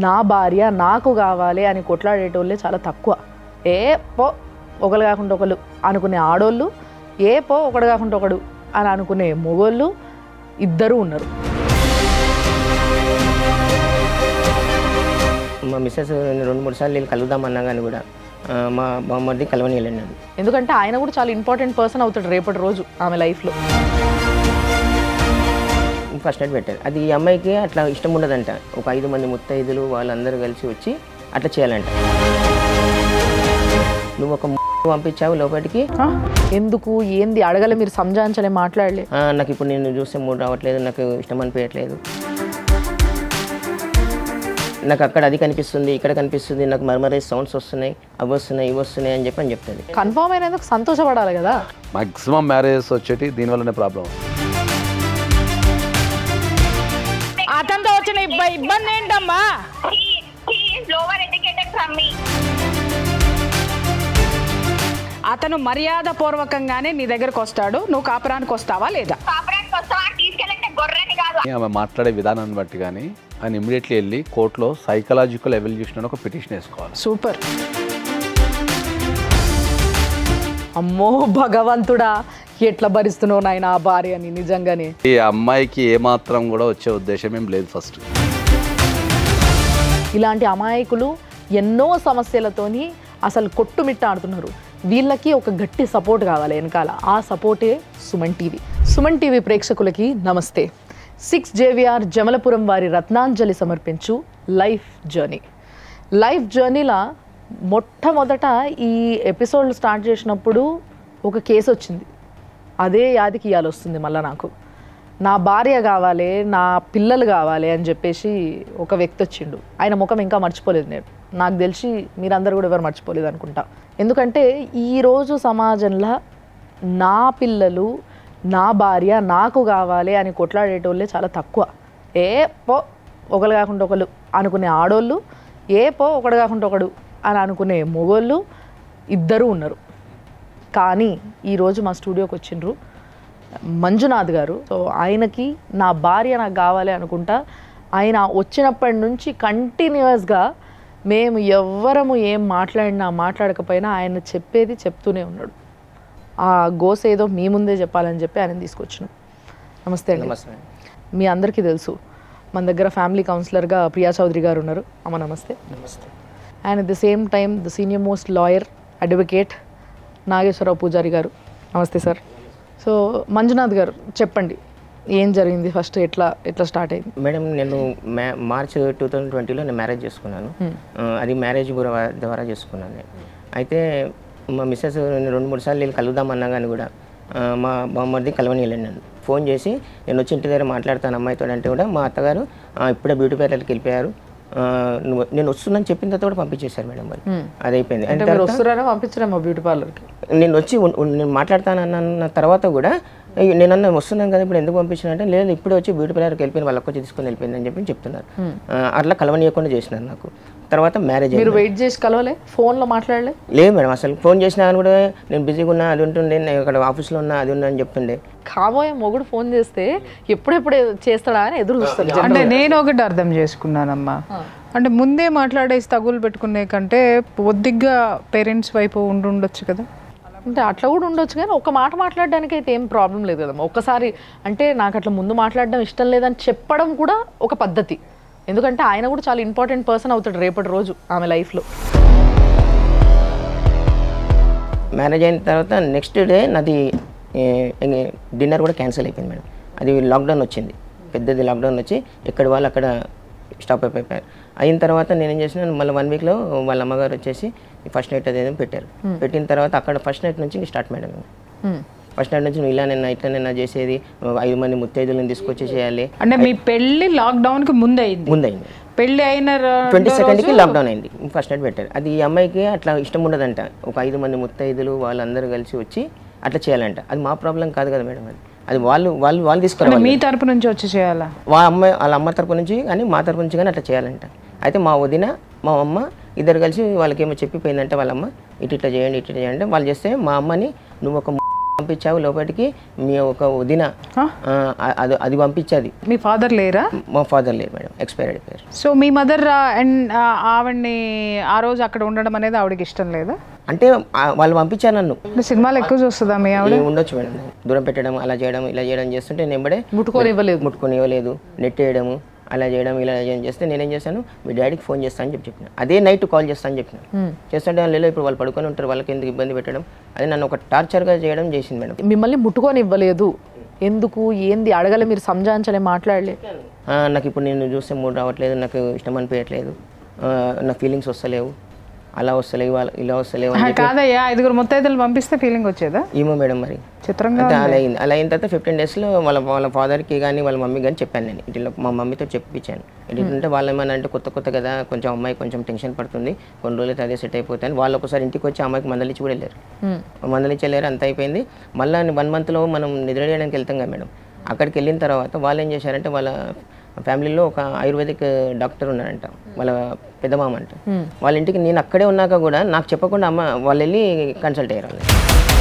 నా భార్య నాకు కావాలి అని కొట్లాడేటోళ్ళే చాలా తక్కువ ఏ పో ఒకరు కాకుండా ఒకరు అనుకునే ఆడోళ్ళు ఏ పో ఒకడు కాకుండా ఒకడు అని అనుకునే మొగోళ్ళు ఇద్దరు ఉన్నారు మా మిస్సెస్ రెండు మూడు సార్లు వెళ్ళి కలుద్దామన్నా కానీ కూడా ఆ, మా బామ్మర్ది కలవని వెళ్ళినాడు ఎందుకంటే ఆయన కూడా చాలా ఇంపార్టెంట్ పర్సన్ అవుతాడు రేపటి రోజు ఆమె లైఫ్లో ఫస్ట్ నైట్ పెట్టారు అది ఈ అమ్మాయికి అట్లా ఇష్టం ఉండదంట ఒక ఐదు మంది ముత్తైదులు వాళ్ళందరూ కలిసి వచ్చి అట్లా చేయాలంట నువ్వు ఒక పంపించావు లోపలికి ఎందుకు ఏంది అడగలే మీరు సంజాయించలే మాట్లాడలే "ఆ, నాకు ఇప్పుడు నేను చూస్తే మూడు రావట్లేదు నాకు ఇష్టం అనిపించట్లేదు నాకు అక్కడ అది కనిపిస్తుంది ఇక్కడ కనిపిస్తుంది నాకు మరమరే సౌండ్స్ వస్తున్నాయి అవి వస్తున్నాయి ఇవి వస్తున్నాయి అని చెప్పి అని చెప్తుంది కన్ఫర్మ్ అయినందుకు సంతోషపడాలి కదా మాక్సిమం మ్యారేజెస్ వచ్చేటి దీనివల్లనే ప్రాబ్లం అతనితో వచ్చిన ఇబ్బ- ఇబ్బంది ఏంటమ్మా he, he is lower educated from me. అతను మర్యాద పూర్వకంగానే నీ దగ్గరకు వస్తాడు నువ్వు కాపురానికి వస్తావా లేదా కాపురానికి వస్తావా తీసుకెళ్ళంటే గొర్రెని కాదు ఆమె మాట్లాడే విధానాన్ని బట్టి కానీ ఆయన ఇమీడియట్లీ వెళ్ళి కోర్టులో సైకలాజికల్ ఎవల్యూషన్ అని ఒక పిటిషన్ వేసుకోవాలి సూపర్ అమ్మో భగవంతుడా ఎట్లా భరిస్తున్నావు నాయన ఆ భార్యని నిజంగానే ఈ అమ్మాయికి ఏమాత్రం కూడా వచ్చే ఉద్దేశం ఏం లేదు ఫస్ట్ ఇలాంటి అమాయకులు ఎన్నో సమస్యలతోని అసలు కొట్టుమిట్టాడుతున్నారు వీళ్ళకి ఒక గట్టి సపోర్ట్ కావాలి వెనకాల ఆ సపోర్టే సుమన్ టీవీ సుమన్ టీవీ ప్రేక్షకులకి నమస్తే సిక్స్ జేవిఆర్ జమలపురం వారి రత్నాంజలి సమర్పించు లైఫ్ జర్నీ లైఫ్ జర్నీలా మొట్టమొదట ఈ ఎపిసోడ్ స్టార్ట్ చేసినప్పుడు ఒక కేసు వచ్చింది అదే యాదికి ఇవాళ వస్తుంది మళ్ళీ నాకు నా భార్య కావాలి నా పిల్లలు కావాలి అని చెప్పేసి ఒక వ్యక్తి వచ్చిండు ఆయన ముఖం ఇంకా మర్చిపోలేదు నేను నాకు తెలిసి మీరందరూ కూడా ఎవరు మర్చిపోలేదు అనుకుంటా ఎందుకంటే ఈరోజు సమాజంలో నా పిల్లలు నా భార్య నాకు కావాలి అని కొట్లాడేటోళ్ళే చాలా తక్కువ ఏ పో ఒకరు కాకుండా ఒకరు అనుకునే ఆడోళ్ళు ఏ పో ఒకడు కాకుండా ఒకడు అని అనుకునే మొగోళ్ళు ఇద్దరు ఉన్నారు కానీ ఈరోజు మా స్టూడియోకి వచ్చిండ్రు మంజునాథ్ గారు సో ఆయనకి నా భార్య నాకు కావాలి అనుకుంటా ఆయన వచ్చినప్పటి నుంచి కంటిన్యూస్గా మేము ఎవ్వరము ఏం మాట్లాడినా మాట్లాడకపోయినా ఆయన చెప్పేది చెప్తూనే ఉన్నాడు ఆ గోస ఏదో మీ ముందే చెప్పాలని చెప్పి ఆయన తీసుకొచ్చినాం నమస్తే అండి నమస్తే మీ అందరికీ తెలుసు మన దగ్గర ఫ్యామిలీ కౌన్సిలర్గా ప్రియా చౌదరి గారు ఉన్నారు అమ్మ నమస్తే నమస్తే and at the same time the senior most lawyer advocate Nageswara Rao Pujari గారు నమస్తే సార్ సో మంజునాథ్ గారు చెప్పండి ఏం జరిగింది ఫస్ట్ ఎట్లా ఎట్లా స్టార్ట్ అయింది మేడం నేను మ్యా మార్చ్ టూ థౌజండ్ ట్వంటీలో నేను మ్యారేజ్ చేసుకున్నాను ఆ, అది మ్యారేజ్ గుర- ద్వారా చేసుకున్నాను నేను అయితే మా మిస్సెస్ రెండు మూడు సార్లు వెళ్ళి కలుద్దామన్నా కానీ కూడా ఆ, మా బామ్మర్ది కలవని వెళ్ళాను నన్ను ఫోన్ చేసి నేను వచ్చి ఇంటి దగ్గర మాట్లాడతాను అమ్మాయితో అంటే కూడా మా అత్తగారు "ఆ, ఇప్పుడే బ్యూటీ పార్లర్కి వెళ్ళిపోయారు ఆ, నువ్వు నేను వస్తున్నాను చెప్పిన తర్వాత కూడా పంపించేశారు మేడం మరి అది అయిపోయింది అంటే అంటే మీరు వస్తున్నారో పంపించరేమో బ్యూటీ పార్లర్కి నేను వచ్చి ఉన్- ఉన్- నేను మాట్లాడతానన్న తర్వాత కూడా "అయ్యో, నేను అన్న వస్తున్నాను కదా ఇప్పుడు ఎందుకు పంపించిన అంటే లేదు ఇప్పుడే వచ్చి బ్యూటీ పార్లర్కి వెళ్ళిపోయింది వాళ్ళకి వచ్చి తీసుకొని వెళ్ళిపోయింది అని చెప్పి చెప్తున్నారు ఆ, అట్లా కలవనీయకుండా చేసినారు నాకు తర్వాత మ్యారేజ్ మీరు అయింది వెయిట్ చేసి కలవలే ఫోన్లో మాట్లాడలే లేదు మేడం అసలు ఫోన్ చేసినా కానీ కూడా నేను బిజీగా ఉన్నా అది ఉంటుండే నేను ఇక్కడ ఆఫీస్లో ఉన్నా అది ఉన్నా అని చెప్తుండే కాబోయే మొగుడు ఫోన్ చేస్తే ఎప్పుడెప్పుడు చేస్తాడా అని ఎదురు చూస్తారు అంటే నేను ఒకటి అర్థం చేసుకున్నానమ్మా అంటే ముందే మాట్లాడేసి తగులు పెట్టుకునే కంటే ఒద్దిగ్గా పేరెంట్స్ వైపు ఉండి ఉండొచ్చు కదా అంటే అట్లా కూడా ఉండొచ్చు కానీ ఒక మాట మాట్లాడడానికి అయితే ఏం ప్రాబ్లం లేదు కదమ్మా ఒక్కసారి అంటే నాకు అట్లా ముందు మాట్లాడడం ఇష్టం లేదని చెప్పడం కూడా ఒక పద్ధతి ఎందుకంటే ఆయన కూడా చాలా ఇంపార్టెంట్ పర్సన్ అవుతాడు రేపటి రోజు ఆమె లైఫ్లో మ్యారేజ్ అయిన తర్వాత నెక్స్ట్ డే నాది డిన్నర్ కూడా క్యాన్సిల్ అయిపోయింది మేడం అది లాక్డౌన్ వచ్చింది పెద్దది లాక్డౌన్ వచ్చి ఎక్కడ వాళ్ళు అక్కడ స్టాప్ అయిపోయారు అయిన తర్వాత నేను ఏం చేసినాను మళ్ళీ వన్ వీక్లో వాళ్ళ అమ్మగారు వచ్చేసి ఫస్ట్ నైట్ అదేదో పెట్టారు పెట్టిన తర్వాత అక్కడ ఫస్ట్ నైట్ నుంచి స్టార్ట్ మేడం ఫస్ట్ నైట్ నుంచి నువ్వు ఇలా నిన్న ఇట్లా నిన్న చేసేది ఐదు మంది ముత్తైదులను తీసుకొచ్చి చేయాలి అంటే మీ పెళ్లి లాక్డౌన్ కి ముందు అయింది ముందైంది పెళ్లి అయిన ర- ట్వంటీ సెకండ్కి లాక్డౌన్ అయింది ఫస్ట్ నైట్ పెట్టారు అది ఈ అమ్మాయికి అట్లా ఇష్టం ఉండదంట ఒక ఐదు మంది ముత్తైదులు వాళ్ళందరూ కలిసి వచ్చి అట్లా చేయాలంట అది మా ప్రాబ్లం కాదు కదా మేడం అది అది వాళ్ళు వాళ్ళు వాళ్ళు అంటే తీసుకురావాలి మీ తరపు నుంచి వచ్చి చేయాలా వాళ్ళ అమ్మాయి వాళ్ళ అమ్మ తరపు నుంచి కానీ మా తరపు నుంచి కానీ అట్లా చేయాలంట అయితే మా వదిన మా అమ్మ ఇద్దరు కలిసి వాళ్ళకి ఏమో చెప్పిపోయిందంటే వాళ్ళ అమ్మ ఇటు ఇట్లా చేయండి ఇటు ఇట్లా చేయండి వాళ్ళు చేస్తే మా అమ్మని నువ్వు ఒక పంపించావు లోపలికి మీ ఒక వదిన Huh? ఆ, అది అది పంపించేది మీ ఫాదర్ లేరా మా ఫాదర్ లేరు మేడం ఎక్స్పైర్ అయిపోయారు సో మీ మదర్ అండ్ ఆవిడ్ని ఆ రోజు అక్కడ ఉండడం అనేది ఆవిడకి ఇష్టం లేదా అంటే ఆ, వాళ్ళు పంపించారు నన్ను అంటే సినిమాలు ఎక్కువ చూస్తుందా మీ ఆవిడ ఏ ఉండొచ్చు మేడం దూరం పెట్టడం అలా చేయడం ఇలా చేయడం చేస్తుంటే నేను ఎంబడే ముట్టుకొని ఇవ్వలేదు ముట్టుకొని ఇవ్వలేదు నెట్ వేయడము అలా చేయడం ఇలా చేయడం చేస్తే నేనేం చేశాను మీ డాడీకి ఫోన్ చేస్తాను అని చెప్పి చెప్పిన అదే నైట్ కాల్ చేస్తాను అని చెప్పిన చేస్తుంటే వాళ్ళు లేదు ఇప్పుడు వాళ్ళు పడుకొని ఉంటారు వాళ్ళకి ఎందుకు ఇబ్బంది పెట్టడం అది నన్ను ఒక టార్చర్గా చేయడం చేసింది మేడం మిమ్మల్ని ముట్టుకొని ఇవ్వలేదు ఎందుకు ఏంది అడగలే మీరు సంజాయించలే మాట్లాడలే ఆ, నాకు ఇప్పుడు నేను చూస్తే మూడు రావట్లేదు నాకు ఇష్టం అనిపించట్లేదు ఆ, నా ఫీలింగ్స్ వస్తలేవు అలా వస్తలేవు ఇలా- ఇలా వస్తలేవు అని చెప్పి కాదయ్యా ఐదుగురు ముత్తైదులు పంపిస్తే ఫీలింగ్ వచ్చేదా ఏమో మేడం మరి చిత్రంగా అయితే అలా అయింది అలా అయిన తర్వాత ఫిఫ్టీన్ డేస్లో వాళ్ళ వాళ్ళ ఫాదర్కి కానీ వాళ్ళ మమ్మీ కానీ చెప్పాను నేను ఇట్లా మా మమ్మీతో చెప్పించాను ఏంటంటే వాళ్ళు ఏమన్నా అంటే కొత్త కొత్త కదా కొంచెం అమ్మాయి కొంచెం టెన్షన్ పడుతుంది కొన్ని రోజులైతే అదే సెట్ అయిపోతాను వాళ్ళు ఒకసారి ఇంటికి వచ్చి అమ్మాయికి మందలిచ్చి కూడా వెళ్ళారు మందలిచ్చి వెళ్ళారు అంత అయిపోయింది మళ్ళీ వన్ మంత్లో మనం నిద్ర చేయడానికి వెళ్తాం కదా మేడం అక్కడికి వెళ్ళిన తర్వాత వాళ్ళు ఏం చేశారంటే వాళ్ళ ఫ్యామిలీలో ఒక ఆయుర్వేదిక్ డాక్టర్ ఉన్నారంట వాళ్ళ పెద్ద మామ అంట వాళ్ళ ఇంటికి నేను అక్కడే ఉన్నాక కూడా నాకు చెప్పకుండా అమ్మ వాళ్ళు వెళ్ళి కన్సల్ట్ అయ్యారు వాళ్ళు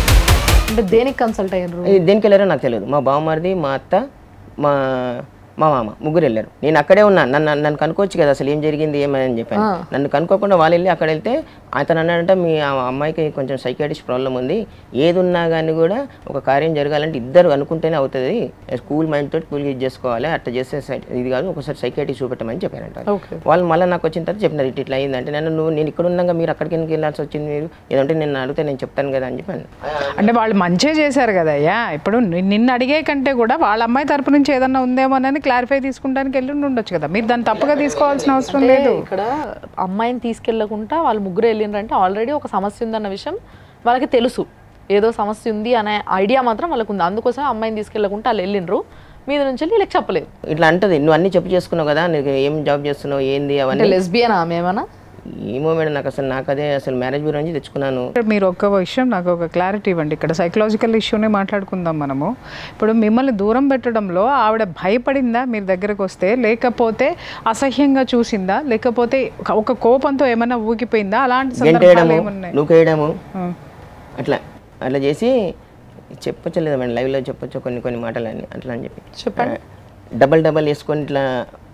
అంటే దేనికి కన్సల్ట్ అయ్యారు ఇది దేనికి వెళ్ళారో నాకు తెలియదు మా బావమరిది మా అత్త మా మా మామ ముగ్గురు వెళ్ళారు నేను అక్కడే ఉన్నా నన్ను నన్ను కనుక్కోవచ్చు కదా అసలు ఏం జరిగింది ఏమని చెప్పాను నన్ను కనుక్కోకుండా వాళ్ళు వెళ్ళి అక్కడ వెళ్తే అతను అన్నాడంటే మీ ఆ అమ్మాయికి కొంచెం సైకాటిస్ట్ ప్రాబ్లం ఉంది ఏది ఉన్నా కానీ కూడా ఒక కార్యం జరగాలంటే ఇద్దరు అనుకుంటేనే అవుతుంది స్కూల్ మైండ్ తోటి కూల్ ఇది చేసుకోవాలి అట్లా చేస్తే సై- ఇది కాదు ఒకసారి సైకాటిస్ట్ చూపెట్టమని చెప్పారంట ఓకే వాళ్ళు మళ్ళీ నాకు వచ్చిన తర్వాత చెప్పినారు ఇట్లా ఇట్లా అయిందంటే నన్ను నువ్వు నేను ఇక్కడ ఉన్నాగా మీరు అక్కడికి ఎందుకు వెళ్ళాల్సి వచ్చింది మీరు ఏదంటే నేను అడిగితే నేను చెప్తాను కదా అని చెప్పాను అంటే వాళ్ళు మంచిగా చేశారు కదయ్యా ఇప్పుడు ని- నిన్ను అడిగే కంటే కూడా వాళ్ళ అమ్మాయి తరపు నుంచి ఏదన్నా ఉందేమో అని క్లారిఫై తీసుకుంటానికి వెళ్ళి ఉండొచ్చు కదా మీరు దాన్ని తప్పుగా తీసుకోవాల్సిన అవసరం లేదు ఇక్కడ అమ్మాయిని తీసుకెళ్లకుండా వాళ్ళు ముగ్గురు వెళ్ళిండ్రంటే ఆల్రెడీ ఒక సమస్య ఉందన్న విషయం వాళ్ళకి తెలుసు ఏదో సమస్య ఉంది అనే ఐడియా మాత్రం వాళ్ళకు ఉంది అందుకోసం అమ్మాయిని తీసుకెళ్లకుండా వాళ్ళు వెళ్ళిండ్రు మీద నుంచి వెళ్ళి వీళ్ళకి చెప్పలేదు ఇట్లా అంటది నువ్వు అన్ని చెప్పు చేసుకున్నావు కదా నీకు ఏం జాబ్ చేస్తున్నావు ఏంది అంటే అవన్నీ లెస్బియన్ ఆమె ఏమన్నా ఏమో మేడం నాకు అసలు నాకు అదే అసలు మ్యారేజ్ బ్యూరో నుంచి తెచ్చుకున్నాను ఇక్కడ మీరు ఒక్క విషయం నాకు ఒక క్లారిటీ ఇవ్వండి ఇక్కడ సైకలాజికల్ ఇష్యూనే మాట్లాడుకుందాం మనము ఇప్పుడు మిమ్మల్ని దూరం పెట్టడంలో ఆవిడ భయపడిందా మీరు దగ్గరకు వస్తే లేకపోతే అసహ్యంగా చూసిందా లేకపోతే ఒక- ఒక కోపంతో ఏమైనా ఊగిపోయిందా అలాంటి సందర్భాలు గంటేయడము ఏమున్నాయి నూకేయడము ఆ. అట్లా అట్లా చేసి చెప్పొచ్చు లేదా మేడం లైవ్లో చెప్పొచ్చు కొన్ని కొన్ని మాటలని అట్లా అని చెప్పి చెప్పండి డబల్ డబల్ వేసుకొని ఇట్లా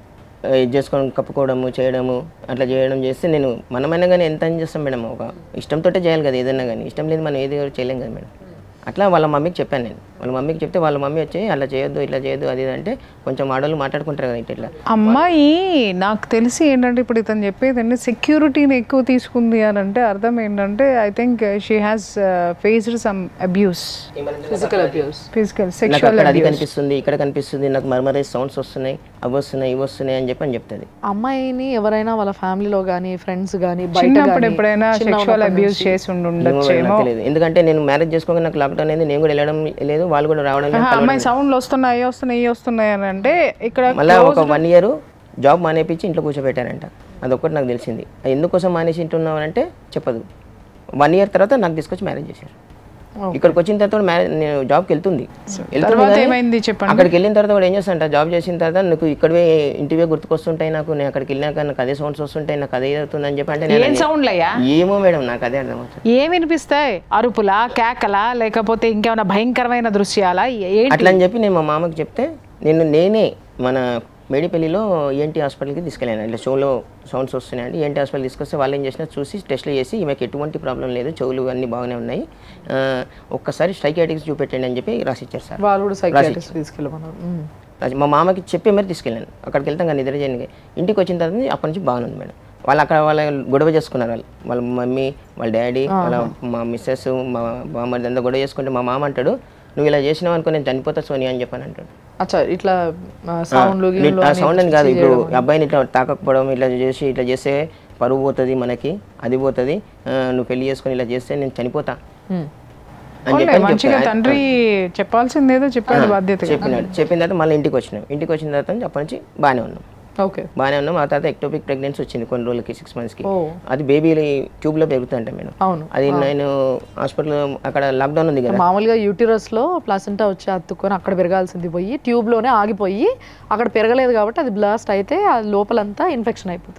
ఆ, ఇది చేసుకొని కప్పుకోవడము చేయడము అట్లా చేయడం చేస్తే నేను మనమైనా కానీ ఎంత అని చేస్తాం మేడం ఒక ఇష్టంతో చేయాలి కదా ఏదైనా కానీ ఇష్టం లేదు మనం ఏది కూడా చేయలేం కదా మేడం అట్లా వాళ్ళ మమ్మీకి చెప్పాను నేను వాళ్ళ మమ్మీకి చెప్తే వాళ్ళ మమ్మీ వచ్చి అలా చేయొద్దు ఇట్లా చేయొద్దు అది ఇది అంటే కొంచెం ఆడవాళ్ళు మాట్లాడుకుంటారు కదా ఇట్లా ఇట్లా అమ్మాయి నాకు తెలిసి ఏంటంటే ఇప్పుడు ఇతను చెప్పేది అంటే సెక్యూరిటీని ఎక్కువ తీసుకుంది అని అంటే అర్థం ఏంటంటే I think she has faced some abuse physical abuse physical నాకు సెక్షువల్ అక్కడ అది కనిపిస్తుంది ఇక్కడ కనిపిస్తుంది నాకు మర్మరే సౌండ్స్ వస్తున్నాయి అవి వస్తున్నాయి ఇవి వస్తున్నాయి అని చెప్పి అని చెప్తుంది అమ్మాయిని ఎవరైనా వాళ్ళ ఫ్యామిలీలో కానీ ఫ్రెండ్స్ కానీ బయట చిన్నప్పుడు గానీ, ఎప్పుడైనా చిన్న సెక్షువల్ ఉన్నప్పటి అబ్యూస్ నుంచి చేసి ఉండి ఏమో ఉండొచ్చు మేడం, నాకు తెలియదు ఎందుకంటే నేను మ్యారేజ్ చేసుకోగా నాకు లాక్డౌన్ అయింది నేను కూడా వెళ్ళడం లేదు వాళ్ళు కూడా రావడం లేదు ఆహా, అమ్మాయి సౌండ్లు వస్తున్నాయి అవి వస్తున్నాయి ఇవి వస్తున్నాయి అని అంటే ఇక్కడ మళ్ళీ ఒక వన్ ఇయర్ జాబ్ మానేపించి ఇంట్లో కూర్చోబెట్టారంట అదొక్కటి నాకు తెలిసింది అది ఎందుకోసం మానేసి ఇంటున్నావు అంటే చెప్పదు వన్ ఇయర్ తర్వాత నాకు తీసుకొచ్చి మ్యారేజ్ చేశారు ఇక్కడికి వచ్చిన తర్వాత మ్యారేజ్ నేను జాబ్కి వెళ్తుంది వెళ్తుంది తర్వాత కానీ ఏమైంది చెప్పండి అక్కడికి వెళ్ళిన తర్వాత కూడా ఏం చేస్తాంట జాబ్ చేసిన తర్వాత నీకు ఇక్కడే ఇంటివే గుర్తుకొస్తుంటాయి నాకు నేను అక్కడికి వెళ్ళినాక నాకు అదే సౌండ్స్ వస్తుంటాయి నాకు అదే అవుతుంది అని చెప్పి అంటే నేను ఏం అనే- సౌండ్లు అయ్యా ఏమో మేడం నాకు అదే అర్థం అవుతుంది ఏం వినిపిస్తాయి అరుపులా కేకలా లేకపోతే ఇంకేమైనా భయంకరమైన దృశ్యాలా ఏంటి అట్లా అని చెప్పి నేను మా మామకి చెప్తే నేను నేనే మన మేడిపల్లిలో ఈఎన్టీ హాస్పిటల్కి తీసుకెళ్ళాను ఇట్లా షోలో సౌండ్స్ వస్తున్నాయండి ఈఎన్టీ హాస్పిటల్ తీసుకొస్తే వాళ్ళు ఏం చేసినా చూసి టెస్ట్లు చేసి ఈమెకి ఎటువంటి ప్రాబ్లం లేదు చెవులు అన్నీ బాగానే ఉన్నాయి ఆ, ఒక్కసారి స్ట్రైకాటిక్స్ చూపెట్టండి అని చెప్పి రాసిచ్చారు సార్ వాళ్ళు కూడా సైకాట్రిస్ట్ తీసుకెళ్ళమన్నారు ఉమ్. రాసి- మా మామకి చెప్పి మరి తీసుకెళ్ళాను అక్కడికి వెళ్తాం కానీ నిద్ర చేయడానికి ఇంటికి వచ్చిన తర్వాత అప్పటి నుంచి బాగానే ఉంది మేడం వాళ్ళు అక్కడ వాళ్ళ గొడవ చేసుకున్నారు వాళ్ళు వాళ్ళ మమ్మీ వాళ్ళ డాడీ వాళ్ళ మా మిస్సెస్ మా బామ్మది అంతా గొడవ చేసుకుంటే మా మామ అంటాడు నువ్వు ఇలా చేసినావు అనుకో నేను చనిపోతా సోనియా అని చెప్పాను అంటాడు అచ్చా ఇట్లా సౌండ్లు గీన్లు ఆ అన్ని సౌండ్ అని కాదు చేసి ఇప్పుడు చేయడం. అబ్బాయిని ఇట్లా తాకకపోవడం ఇట్లా చేసి ఇట్లా చేస్తే పరువు పోతుంది మనకి అది పోతుంది ఆ, నువ్వు పెళ్లి చేసుకొని ఇలా చేస్తే నేను చనిపోతా ఉమ్. అని పోన్లే, చెప్పి మంచిగా చెప్తాను. తండ్రి చెప్పాల్సిందేదో చెప్పాడు బాధ్యత చెప్పినాడు చెప్పిన తర్వాత మళ్ళీ ఇంటికి వచ్చినాం ఇంటికి వచ్చిన తర్వాత నుంచి అప్పటి నుంచి బాగానే ఉన్నాం ఓకే బాగానే ఉన్నాం ఆ తర్వాత ఎక్టోపిక్ ప్రెగ్నెన్సీ వచ్చింది కొన్ని రోజులకి సిక్స్ మంత్స్కి ఓ అది బేబీ ట్యూబ్లో పెరుగుతుంట మేడం అవును అది నేను హాస్పిటల్ అక్కడ లాక్డౌన్ ఉంది కదా మామూలుగా యూటిరస్ లో ప్లాసెంటా వచ్చి అత్తుకొని అక్కడ పెరగాల్సింది పోయి ట్యూబ్ లోనే ఆగిపోయి అక్కడ పెరగలేదు కాబట్టి అది బ్లాస్ట్ అయితే ఆ లోపలంతా ఇన్ఫెక్షన్ అయిపోతుంది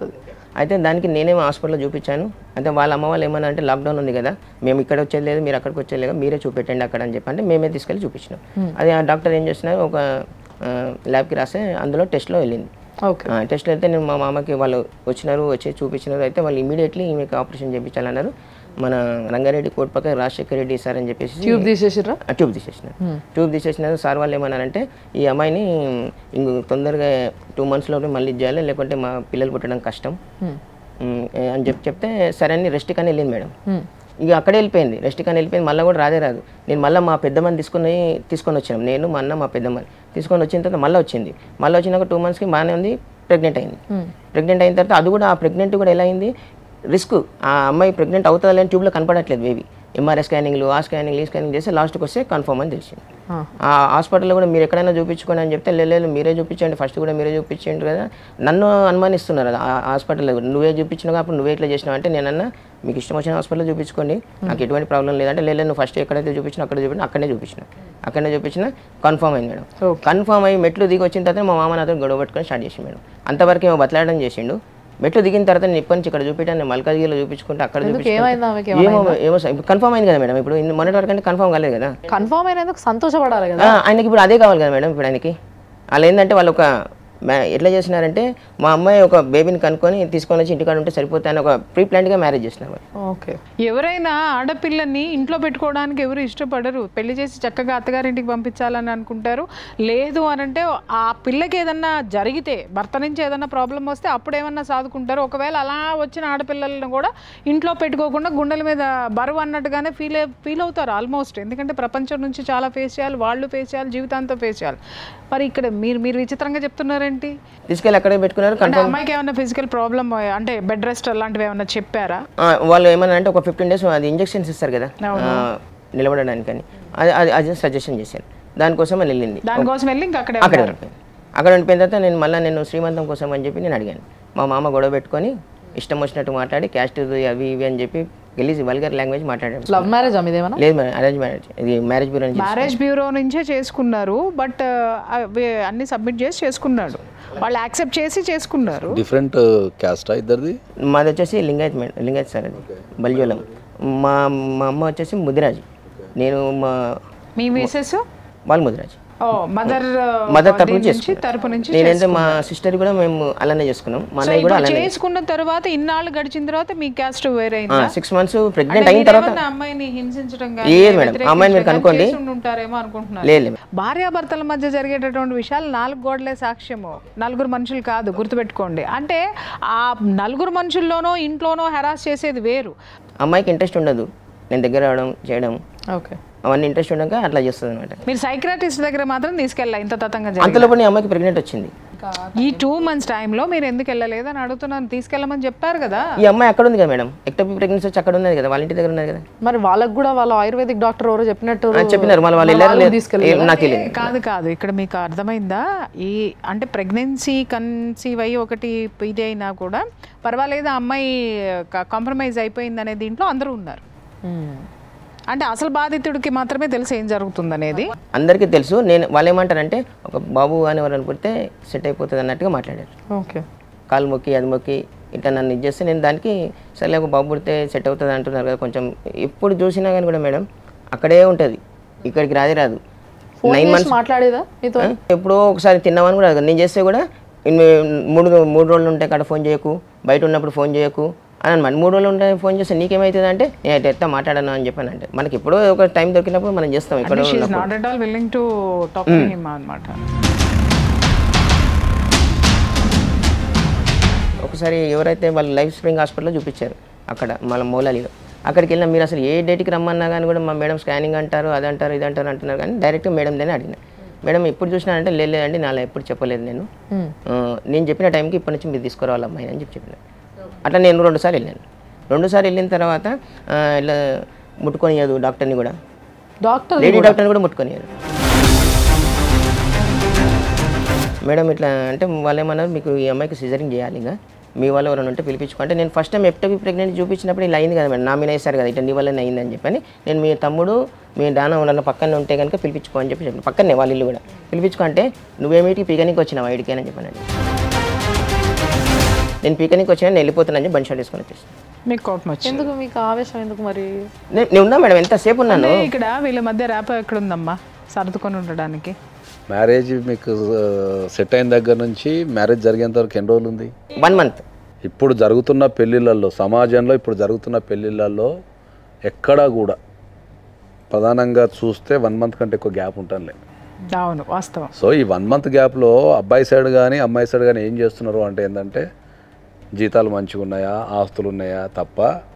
అయితే దానికి నేనే హాస్పిటల్లో చూపించాను అయితే వాళ్ళ అమ్మ వాళ్ళు ఏమన్నా అంటే లాక్డౌన్ ఉంది కదా మేము ఇక్కడ వచ్చేది లేదు మీరు అక్కడికి వచ్చేది లేదు మీరే చూపెట్టండి అక్కడ అని చెప్పి అంటే మేమే తీసుకెళ్ళి చూపించినాం అది ఆ డాక్టర్ ఏం చేస్తున్నారు ఒక ల్యాబ్కి రాస్తే అందులో టెస్ట్లో వెళ్ళింది ఓకే ఆ, టెస్ట్ అయితే నేను మా మామకి వాళ్ళు వచ్చినారు వచ్చి చూపించినారు అయితే వాళ్ళు ఇమీడియట్లీ ఈమెకి ఆపరేషన్ చేయించాలన్నారు మన రంగారెడ్డి కోట్ పక్క రాజశేఖర్ రెడ్డి సార్ అని చెప్పేసి ట్యూబ్ తీసేసిర్రా ఆ, ట్యూబ్ తీసేసినారు ట్యూబ్ తీసేసినారు సార్ వాళ్ళు ఏమన్నారంటే ఈ అమ్మాయిని ఇంక తొందరగా టూ మంత్స్లో మళ్ళీ చేయాలి లేకుంటే మా పిల్లలు పుట్టడం కష్టం ఉమ్, ఏ అని చెప్పి చెప్తే సరే అని రెస్ట్ కానీ వెళ్ళింది మేడం ఇక అక్కడే వెళ్ళిపోయింది రెస్ట్ కానీ వెళ్ళిపోయింది మళ్ళీ కూడా రాదే రాదు నేను మళ్ళీ మా పెద్దమ్మని తీసుకొని తీసుకొని వచ్చాను నేను మా అన్న మా పెద్దమ్మని తీసుకొని వచ్చిన తర్వాత మళ్ళీ వచ్చింది మళ్ళీ వచ్చినాక టూ మంత్స్కి బాగానే ఉంది ప్రెగ్నెంట్ అయింది ప్రెగ్నెంట్ అయిన తర్వాత అది కూడా ఆ ప్రెగ్నెంట్ కూడా ఎలా అయింది రిస్క్ ఆ అమ్మాయి ప్రెగ్నెంట్ అవుతుందా లేని ట్యూబ్లో కనపడట్లేదు బేబీ ఎంఆర్ఐ స్కానింగ్లు ఆ స్కానింగ్ ఈ స్కానింగ్ చేస్తే లాస్ట్కి వస్తే కన్ఫర్మ్ అని తెలిసింది ఆ హాస్పిటల్లో కూడా మీరు ఎక్కడైనా చూపించుకోండి అని చెప్తే "లే, లేదు మీరే చూపించండి ఫస్ట్ కూడా మీరే చూపించండి కదా నన్ను అనుమానిస్తున్నారు ఆ హాస్పిటల్లో కూడా. నువ్వే చూపించినావు అప్పుడు నువ్వే ఇట్లా చేసినావు అంటే నేనన్నా మీకు ఇష్టం వచ్చిన హాస్పిటల్లో చూపించుకోండి నాకు ఎటువంటి ప్రాబ్లం లేదంటే లేదు నువ్వు ఫస్ట్ ఎక్కడైతే చూపించినా అక్కడ చూపించిన అక్కడనే చూపించిన అక్కడనే చూపించిన కన్ఫర్మ్ అయింది మేడం కన్ఫర్మ్ అయ్యి మెట్లు దిగి వచ్చిన తర్వాత మా మామ నాతో గొడవ పెట్టుకొని స్టార్ట్ చేసి మేడం అంతవరకు ఏమో బతలాడడం చేసిండు మెట్లు దిగిన తర్వాత నేను ఇప్పటి నుంచి ఇక్కడ చూపించాను మల్కాజ్గిరిలో చూపించుకుంటే అక్కడ ఏమైంది ఆమెకి? ఏమో ఏమో కన్ఫర్మ్ అయింది కదా మేడం ఇప్పుడు ఇన్ని మొన్నటి వరకు అంటే కన్ఫర్మ్ కాలేదు కదా కన్ఫర్మ్ అయినందుకు సంతోషపడాలి కదా ఆ, ఆయనకి ఇప్పుడు అదే కావాలి కదా మేడం ఇప్పుడు ఆయనకి వాళ్ళు ఏంటంటే వాళ్ళు ఒక మ్యా- ఎట్లా చేసినారంటే మా అమ్మాయి ఒక బేబీని కనుక్కొని తీసుకొని వచ్చి ఇంటికాడ ఉంటే సరిపోతాయని ఒక ప్రీ ప్లాన్డ్గా మ్యారేజ్ చేసినారు ఓకే ఎవరైనా ఆడపిల్లని ఇంట్లో పెట్టుకోవడానికి ఎవరు ఇష్టపడరు పెళ్లి చేసి చక్కగా అత్తగారింటికి పంపించాలని అనుకుంటారు లేదు అని అంటే ఆ పిల్లకి ఏదన్నా జరిగితే భర్త నుంచి ఏదన్నా ప్రాబ్లం వస్తే అప్పుడు ఏమన్నా సాదుకుంటారు ఒకవేళ అలా వచ్చిన ఆడపిల్లలను కూడా ఇంట్లో పెట్టుకోకుండా గుండెల మీద బరువు అన్నట్టుగానే ఫీల్ ఫీల్ అవుతారు ఆల్మోస్ట్ ఎందుకంటే ప్రపంచం నుంచి చాలా ఫేస్ చేయాలి వాళ్ళు ఫేస్ చేయాలి జీవితాంతం ఫేస్ చేయాలి మరి ఇక్కడ మీరు మీరు విచిత్రంగా చెప్తున్నారేంటి తీసుకెళ్ళి అక్కడే పెట్టుకున్నారు అంటే కన్ఫర్మ్ అమ్మాయికి ఏమైనా ఫిజికల్ ప్రాబ్లమ్ అంటే బెడ్ రెస్ట్ అలాంటివి ఏమైనా చెప్పారా వాళ్ళు ఏమన్నా అంటే ఒక ఫిఫ్టీన్ డేస్ అది ఇంజెక్షన్స్ ఇస్తారు కదా ఆ, నిలబడడానికని అది అది అది సజెషన్ చేశారు దానికోసం అని వెళ్ళింది దానికోసం వెళ్ళి ఇంకా అక్కడే అక్కడ ఉండిపోయింది అక్కడ ఉండిపోయిన తర్వాత నేను మళ్ళీ నేను శ్రీమంతం కోసం అని చెప్పి నేను అడిగాను మా మామ గొడవ పెట్టుకొని ఇష్టం వచ్చినట్టు మాట్లాడి క్యాస్ట్ అవి ఇవి అని చెప్పి గెలిచి వల్గర్ లాంగ్వేజ్ మాట్లాడాడు లవ్ మ్యారేజ్ అమ్మ ఇదేమన్నా లేదు మేడం అరేంజ్ మ్యారేజ్ ఇది మ్యారేజ్ బ్యూరో నుంచి మ్యారేజ్ బ్యూరో నుంచే చేసుకున్నారు బట్ అన్ని సబ్మిట్ చేసి చేసుకున్నాడు వాళ్ళు యాక్సెప్ట్ చేసి చేసుకున్నారు డిఫరెంట్ క్యాస్టా ఇద్దరిది మాది వచ్చేసి లింగాయత్ మేడం లింగాయత్ సార్ అది బల్జోలం మా మా అమ్మ వచ్చేసి ముదిరాజ్ నేను మా మీ మిసెస్ వాళ్ళు ముదిరాజ్ ఓ మదర్ మదర్ తరపు నుంచి నుంచి తరపు నుంచి నేనంటే మా సిస్టర్ కూడా మేము అలానే చేసుకున్నాం మా సో అన్నయ్య కూడా ఇప్పుడు అలానే చేసుకున్న తర్వాత ఇన్నాళ్ళు గడిచిన తర్వాత మీ క్యాస్ట్ వేరే అయిందా సిక్స్ మంత్స్ అంటే ప్రెగ్నెంట్ అయిన తర్వాత మీరేమన్నా అమ్మాయిని హింసించడం లేదు మేడం. అమ్మాయిని మీరు కనుక్కోండి. ఉంటారేమో అనుకుంటున్నారు లేదు లేదు. భార్యాభర్తల మధ్య జరిగేటటువంటి విషయాలు నాలుగు గోడలే సాక్ష్యము నలుగురు మనుషులు కాదు గుర్తుపెట్టుకోండి అంటే ఆ నలుగురు మనుషుల్లోనో ఇంట్లోనో హెరాస్ చేసేది వేరు అమ్మాయికి ఇంట్రెస్ట్ ఉండదు నేను దగ్గర రావడం చేయడం ఓకే అవన్నీ ఇంట్రెస్ట్ ఉండక అట్లా చేస్తుంది అనమాట మీరు సైక్రాటిస్ట్ దగ్గర మాత్రం తీసుకెళ్ళా ఇంత తతంగా జరిగి అంతలోపు నీ అమ్మాయికి ప్రెగ్నెంట్ వచ్చింది ఈ టూ మంత్స్ టైంలో మీరు ఎందుకు వెళ్ళలేదు అని అడుగుతున్నాను తీసుకెళ్ళమని చెప్పారు కదా ఈ అమ్మాయి అక్కడ ఉంది కదా మేడం ఎక్టోపీ ప్రెగ్నెన్సీ వచ్చి అక్కడ ఉన్నది కదా వాళ్ళ ఇంటి దగ్గర ఉన్నది కదా మరి వాళ్ళకి కూడా వాళ్ళ ఆయుర్వేదిక్ డాక్టర్ ఎవరో చెప్పినట్టు ఆ, చెప్పినారు మళ్ళీ వాళ్ళు వెళ్ళారు లేదు. తీసుకెళ్ళి ఏ, నాకు తెలియదు కాదు కాదు ఇక్కడ మీకు అర్థమైందా ఈ అంటే ప్రెగ్నెన్సీ కన్సీవ్ అయ్యి ఒకటి ఇది అయినా కూడా పర్వాలేదు ఆ అమ్మాయి కాంప్రమైజ్ అయిపోయింది అనే దీంట్లో అందరూ ఉన్నారు అంటే అసలు బాధితుడికి మాత్రమే తెలుసు ఏం జరుగుతుంది అనేది అందరికీ తెలుసు నేను వాళ్ళు ఏమంటారంటే ఒక బాబు అని ఎవరు పుడితే సెట్ అయిపోతుంది అన్నట్టుగా మాట్లాడారు ఓకే కాలు మొక్కి అది మొక్కి ఇట్లా నన్ను ఇది చేస్తే నేను దానికి సరే ఒక బాబు పుడితే సెట్ అవుతుంది అంటున్నారు కదా కొంచెం ఎప్పుడు చూసినా కానీ కూడా మేడం అక్కడే ఉంటుంది ఇక్కడికి రాదే రాదు ఫోన్ నైన్ చేసి మంత్స్ మాట్లాడేదా మీతో ఎప్పుడో ఒకసారి తిన్నామని కూడా అడగదు. నేను చేస్తే కూడా ఇన్ని మూడు మూడు రోజులు ఉంటే కాడ ఫోన్ చేయకు బయట ఉన్నప్పుడు ఫోన్ చేయకు అని అనమాట మూడు రోజులు ఉంటే ఫోన్ చేస్తే నీకేమవుతుంది అంటే నేను అయితే ఎత్తా మాట్లాడను అని చెప్పాను అంటే మనకి ఎప్పుడో ఒక టైం దొరికినప్పుడు మనం చేస్తాం ఇక్కడ she not at all willing to talk to him అనమాట ఒకసారి ఎవరైతే వాళ్ళు లైఫ్ స్ప్రింగ్ హాస్పిటల్లో చూపించారు అక్కడ మన మౌలాలిలో అక్కడికి వెళ్ళినా మీరు అసలు ఏ డేట్కి రమ్మన్నా కానీ కూడా మా మేడం స్కానింగ్ అంటారు అది అంటారు ఇది అంటారు అంటున్నారు కానీ డైరెక్ట్ మేడం దాన్ని అడిగిన మేడం ఎప్పుడు చూసినానంటే "లేదు, లేదండి నాలో ఎప్పుడు చెప్పలేదు నేను ఆ, నేను చెప్పిన టైంకి ఇప్పటి నుంచి మీరు తీసుకురావాలి అమ్మాయి అని చెప్పి చెప్పిన అట్లా నేను రెండుసార్లు వెళ్ళాను రెండుసార్లు వెళ్ళిన తర్వాత ఆ, ఇలా ముట్టుకొనియదు డాక్టర్ని కూడా డాక్టర్ లేడీ డాక్టర్ని కూడా ముట్టుకొనియదు మేడం ఇట్లా అంటే వాళ్ళు ఏమన్నారు మీకు ఈ అమ్మాయికి సిజరింగ్ చేయాలి ఇంకా మీ వాళ్ళు ఎవరైనా ఉంటే పిలిపించుకుంటే నేను ఫస్ట్ టైం ఎప్టోపీ ప్రెగ్నెంట్ చూపించినప్పుడు ఇలా అయింది కదా మేడం నా మీద వేశారు కదా ఇట్లా నీ వల్లనే అయిందని చెప్పని నేను మీ తమ్ముడు మీ దాన ఉన్న పక్కనే ఉంటే కనుక పిలిపించుకో అని చెప్పి చెప్పాను పక్కనే వాళ్ళ ఇల్లు కూడా పిలిపించుకో అంటే నువ్వేమిటి పిగనికి వచ్చినావు ఐడికేనని చెప్పానండి నేను పీకనికి వచ్చాను నేను వెళ్ళిపోతున్నాను చెప్పి బండి షాట్ వేసుకొని వచ్చేసాను మీకు కోపం వచ్చింది ఎందుకు మీకు ఆవేశం ఎందుకు మరి నేను నేను ఉన్నా మేడం ఎంతసేపు ఉన్నాను అంటే ఇక్కడ వీళ్ళ మధ్య ర్యాప్ ఎక్కడ ఉందమ్మా సర్దుకొని ఉండడానికి మ్యారేజ్ మీకు సెట్ అయిన దగ్గర నుంచి మ్యారేజ్ జరిగేంత వరకు ఎన్ని రోజులు ఉంది వన్ మంత్ ఇప్పుడు జరుగుతున్న పెళ్ళిళ్ళల్లో సమాజంలో ఇప్పుడు జరుగుతున్న పెళ్ళిళ్ళల్లో ఎక్కడా కూడా ప్రధానంగా చూస్తే వన్ మంత్ కంటే ఎక్కువ గ్యాప్ ఉంటుంది అవును వాస్తవం సో ఈ వన్ మంత్ గ్యాప్లో అబ్బాయి సైడ్ కానీ అమ్మాయి సైడ్ కానీ ఏం చేస్తున్నారు అంటే ఏంటంటే జీతాలు మంచిగా ఉన్నాయా ఆస్తులు ఉన్నాయా తప్ప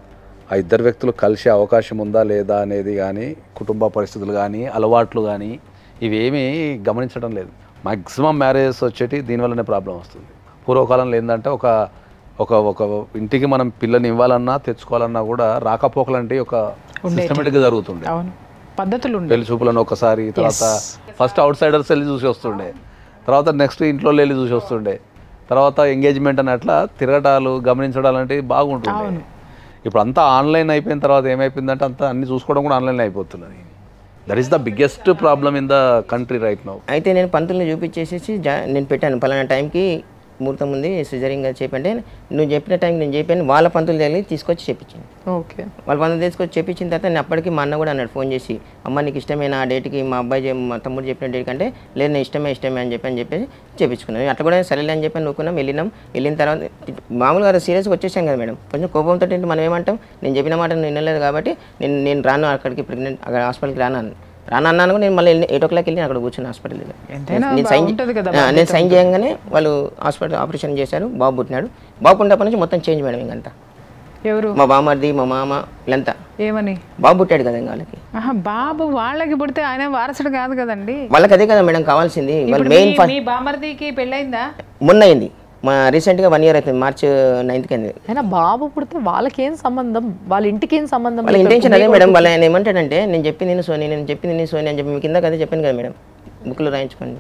ఆ ఇద్దరు వ్యక్తులు కలిసే అవకాశం ఉందా లేదా అనేది కానీ కుటుంబ పరిస్థితులు కానీ అలవాట్లు కానీ ఇవేమీ గమనించడం లేదు మ్యాక్సిమం మ్యారేజెస్ వచ్చేటి దీనివల్లనే ప్రాబ్లం వస్తుంది పూర్వకాలంలో ఏంటంటే ఒక ఒక ఒక ఇంటికి మనం పిల్లని ఇవ్వాలన్నా తెచ్చుకోవాలన్నా కూడా రాకపోకలంటే ఒక సిస్టమేటిక్గా జరుగుతుండే అవును పద్ధతులు ఉండే పెళ్లి చూపులను ఒకసారి తర్వాత ఫస్ట్ అవుట్ సైడర్స్ వెళ్ళి చూసి వస్తుండే తర్వాత నెక్స్ట్ ఇంట్లో వెళ్ళి చూసి వస్తుండే తర్వాత ఎంగేజ్మెంట్ అని అట్లా తిరగటాలు గమనించడాలు అంటే బాగుంటుంది ఇప్పుడు అంతా ఆన్లైన్ అయిపోయిన తర్వాత ఏమైపోయిందంటే అంతా అన్ని చూసుకోవడం కూడా ఆన్లైన్ అయిపోతున్నది that is the biggest problem in the country right now అయితే నేను పంతుల్ని చూపించేసేసి జా నేను పెట్టాను పలానా టైంకి ముహూర్తం ఉంది సిజరింగ్ చెప్పంటే నువ్వు చెప్పిన టైంకి నేను చెప్పాను వాళ్ళ పంతులు తెలియ తీసుకొచ్చి చెప్పించింది ఓకే వాళ్ళ పంతులు తీసుకొచ్చి చెప్పించిన తర్వాత నేను అప్పటికి మా అన్న కూడా అన్నాడు ఫోన్ చేసి అమ్మ నీకు ఇష్టమైన ఆ డేట్కి మా అబ్బాయి చెప్- మా తమ్ముడు చెప్పిన డేట్ కంటే లేదు నేను ఇష్టమే ఇష్టమే అని చెప్పి అని చెప్పేసి చెప్పించుకున్నాను అట్లా కూడా సరేలే అని చెప్పి నూకున్నాం వెళ్ళినాం వెళ్ళిన తర్వాత మామూలుగా సీరియస్గా వచ్చేసాం కదా మేడం కొంచెం కోపంతో ఏంటి మనం ఏమంటాం నేను చెప్పిన మాట నువ్వు వినలేదు కాబట్టి నేను నేను రాను అక్కడికి ప్రెగ్నెంట్ అక్కడ హాస్పిటల్కి రాను అన్నాను. రాను అన్నాను కూడా నేను మళ్ళీ ఎయిట్ ఓ క్లాక్ వెళ్ళి అక్కడ కూర్చుని హాస్పిటల్ దగ్గర ఎంతైనా నేను సైన్ బాగుంటది కదా ఆ, నేను సైన్ చేయగానే వాళ్ళు హాస్పిటల్ ఆపరేషన్ చేశారు బాబు పుట్టినాడు బాబు పుట్టినప్పటి నుంచి మొత్తం చేంజ్ మేడం ఇంకంతా ఎవరు మా బామ్మర్ది మా మామ వీళ్ళంతా ఏమని బాబు పుట్టాడు కదా ఇంకా వాళ్ళకి ఆహా బాబు వాళ్ళకి పుడితే ఆయన వారసుడు కాదు కదండి వాళ్ళకి అదే కదా మేడం కావాల్సింది వాళ్ళు ఇప్పుడు మెయిన్ మీ- మీ బామర్దికి పెళ్ళైందా మొన్న అయింది మా రీసెంట్గా వన్ ఇయర్ అవుతుంది మార్చ్ నైన్త్కి అయింది అయినా బాబు పుడితే వాళ్ళకేం సంబంధం వాళ్ళ ఇంటికి ఏం సంబంధం వాళ్ళ ఇంటెన్షన్ అదే మేడం వాళ్ళ ఆయన ఏమంటాడంటే నేను చెప్పింది నేను సోని నేను చెప్పింది నేను సోని అని చెప్పి మీ కింద అదే చెప్పాను కదా మేడం బుక్లో రాయించుకోండి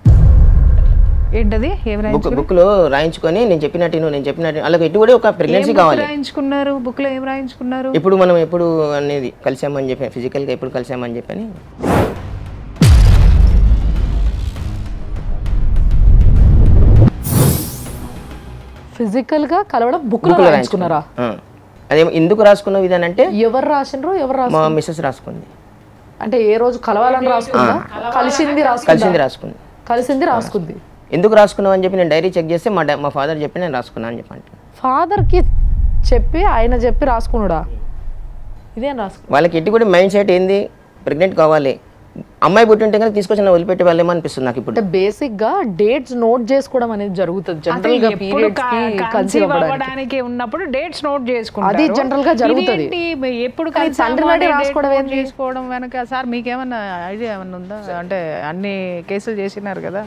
ఏంటది ఏం బుక్ బుక్లో రాయించుకొని నేను చెప్పినట్టు నువ్వు నేను చెప్పినట్టు వాళ్ళకి ఇటు కూడా ఒక ప్రెగ్నెన్సీ కావాలి రాయించుకున్నారు బుక్ లో ఏం రాయించుకున్నారు ఇప్పుడు మనం ఎప్పుడు అనేది కలిసామని చెప్పి ఫిజికల్గా ఎప్పుడు కలిసామని చెప్పని ఫిజికల్ గా కలవడం బుక్ లో బుక్లో రాయించుకున్నారా ఆ. అదే ఎందుకు రాసుకున్నావు ఇది అని అంటే ఎవరు రాసిండ్రు ఎవరు రాసు మా మిస్సెస్ రాసుకుంది అంటే ఏ రోజు కలవాలని రాసుకుందా కలిసింది రాసుకుందా కలిసింది రాసుకుంది కలిసింది రాసుకుంది ఎందుకు రాసుకున్నావు అని చెప్పి నేను డైరీ చెక్ చేస్తే మా డా- మా ఫాదర్ చెప్పి నేను రాసుకున్నాను అని చెప్పి అంటాను ఫాదర్ కి చెప్పి ఆయన చెప్పి రాసుకున్నాడా ఇదేం రాసుకు వాళ్ళకి ఎట్టి కూడా మైండ్ సెట్ ఏంది ప్రెగ్నెంట్ కావాలి అమ్మాయి పుట్టింటే కనుక తీసుకొచ్చి నా వదిలిపెట్టి వాళ్ళేమో అనిపిస్తుంది నాకు ఇప్పుడు అంటే బేసిక్ గా డేట్స్ నోట్ చేసుకోవడం అనేది జరుగుతుంది జనరల్ గా పీరియడ్స్ కి కన్సీవ్ అవ్వడానికి అవ్వడానికి ఉన్నప్పుడు డేట్స్ నోట్ చేసుకుంటారు అది general గా జరుగుతది. ఇదేంటి, ఎప్పుడు కానీ కలిసాము తండ్రి నాటి అనే date రాసుకోవడం note ఏంటి? చేసుకోవడం వెనక సార్ మీకేమన్నా ఐడియా ఏమన్నా ఉందా అంటే అన్ని కేసులు చేసినారు కదా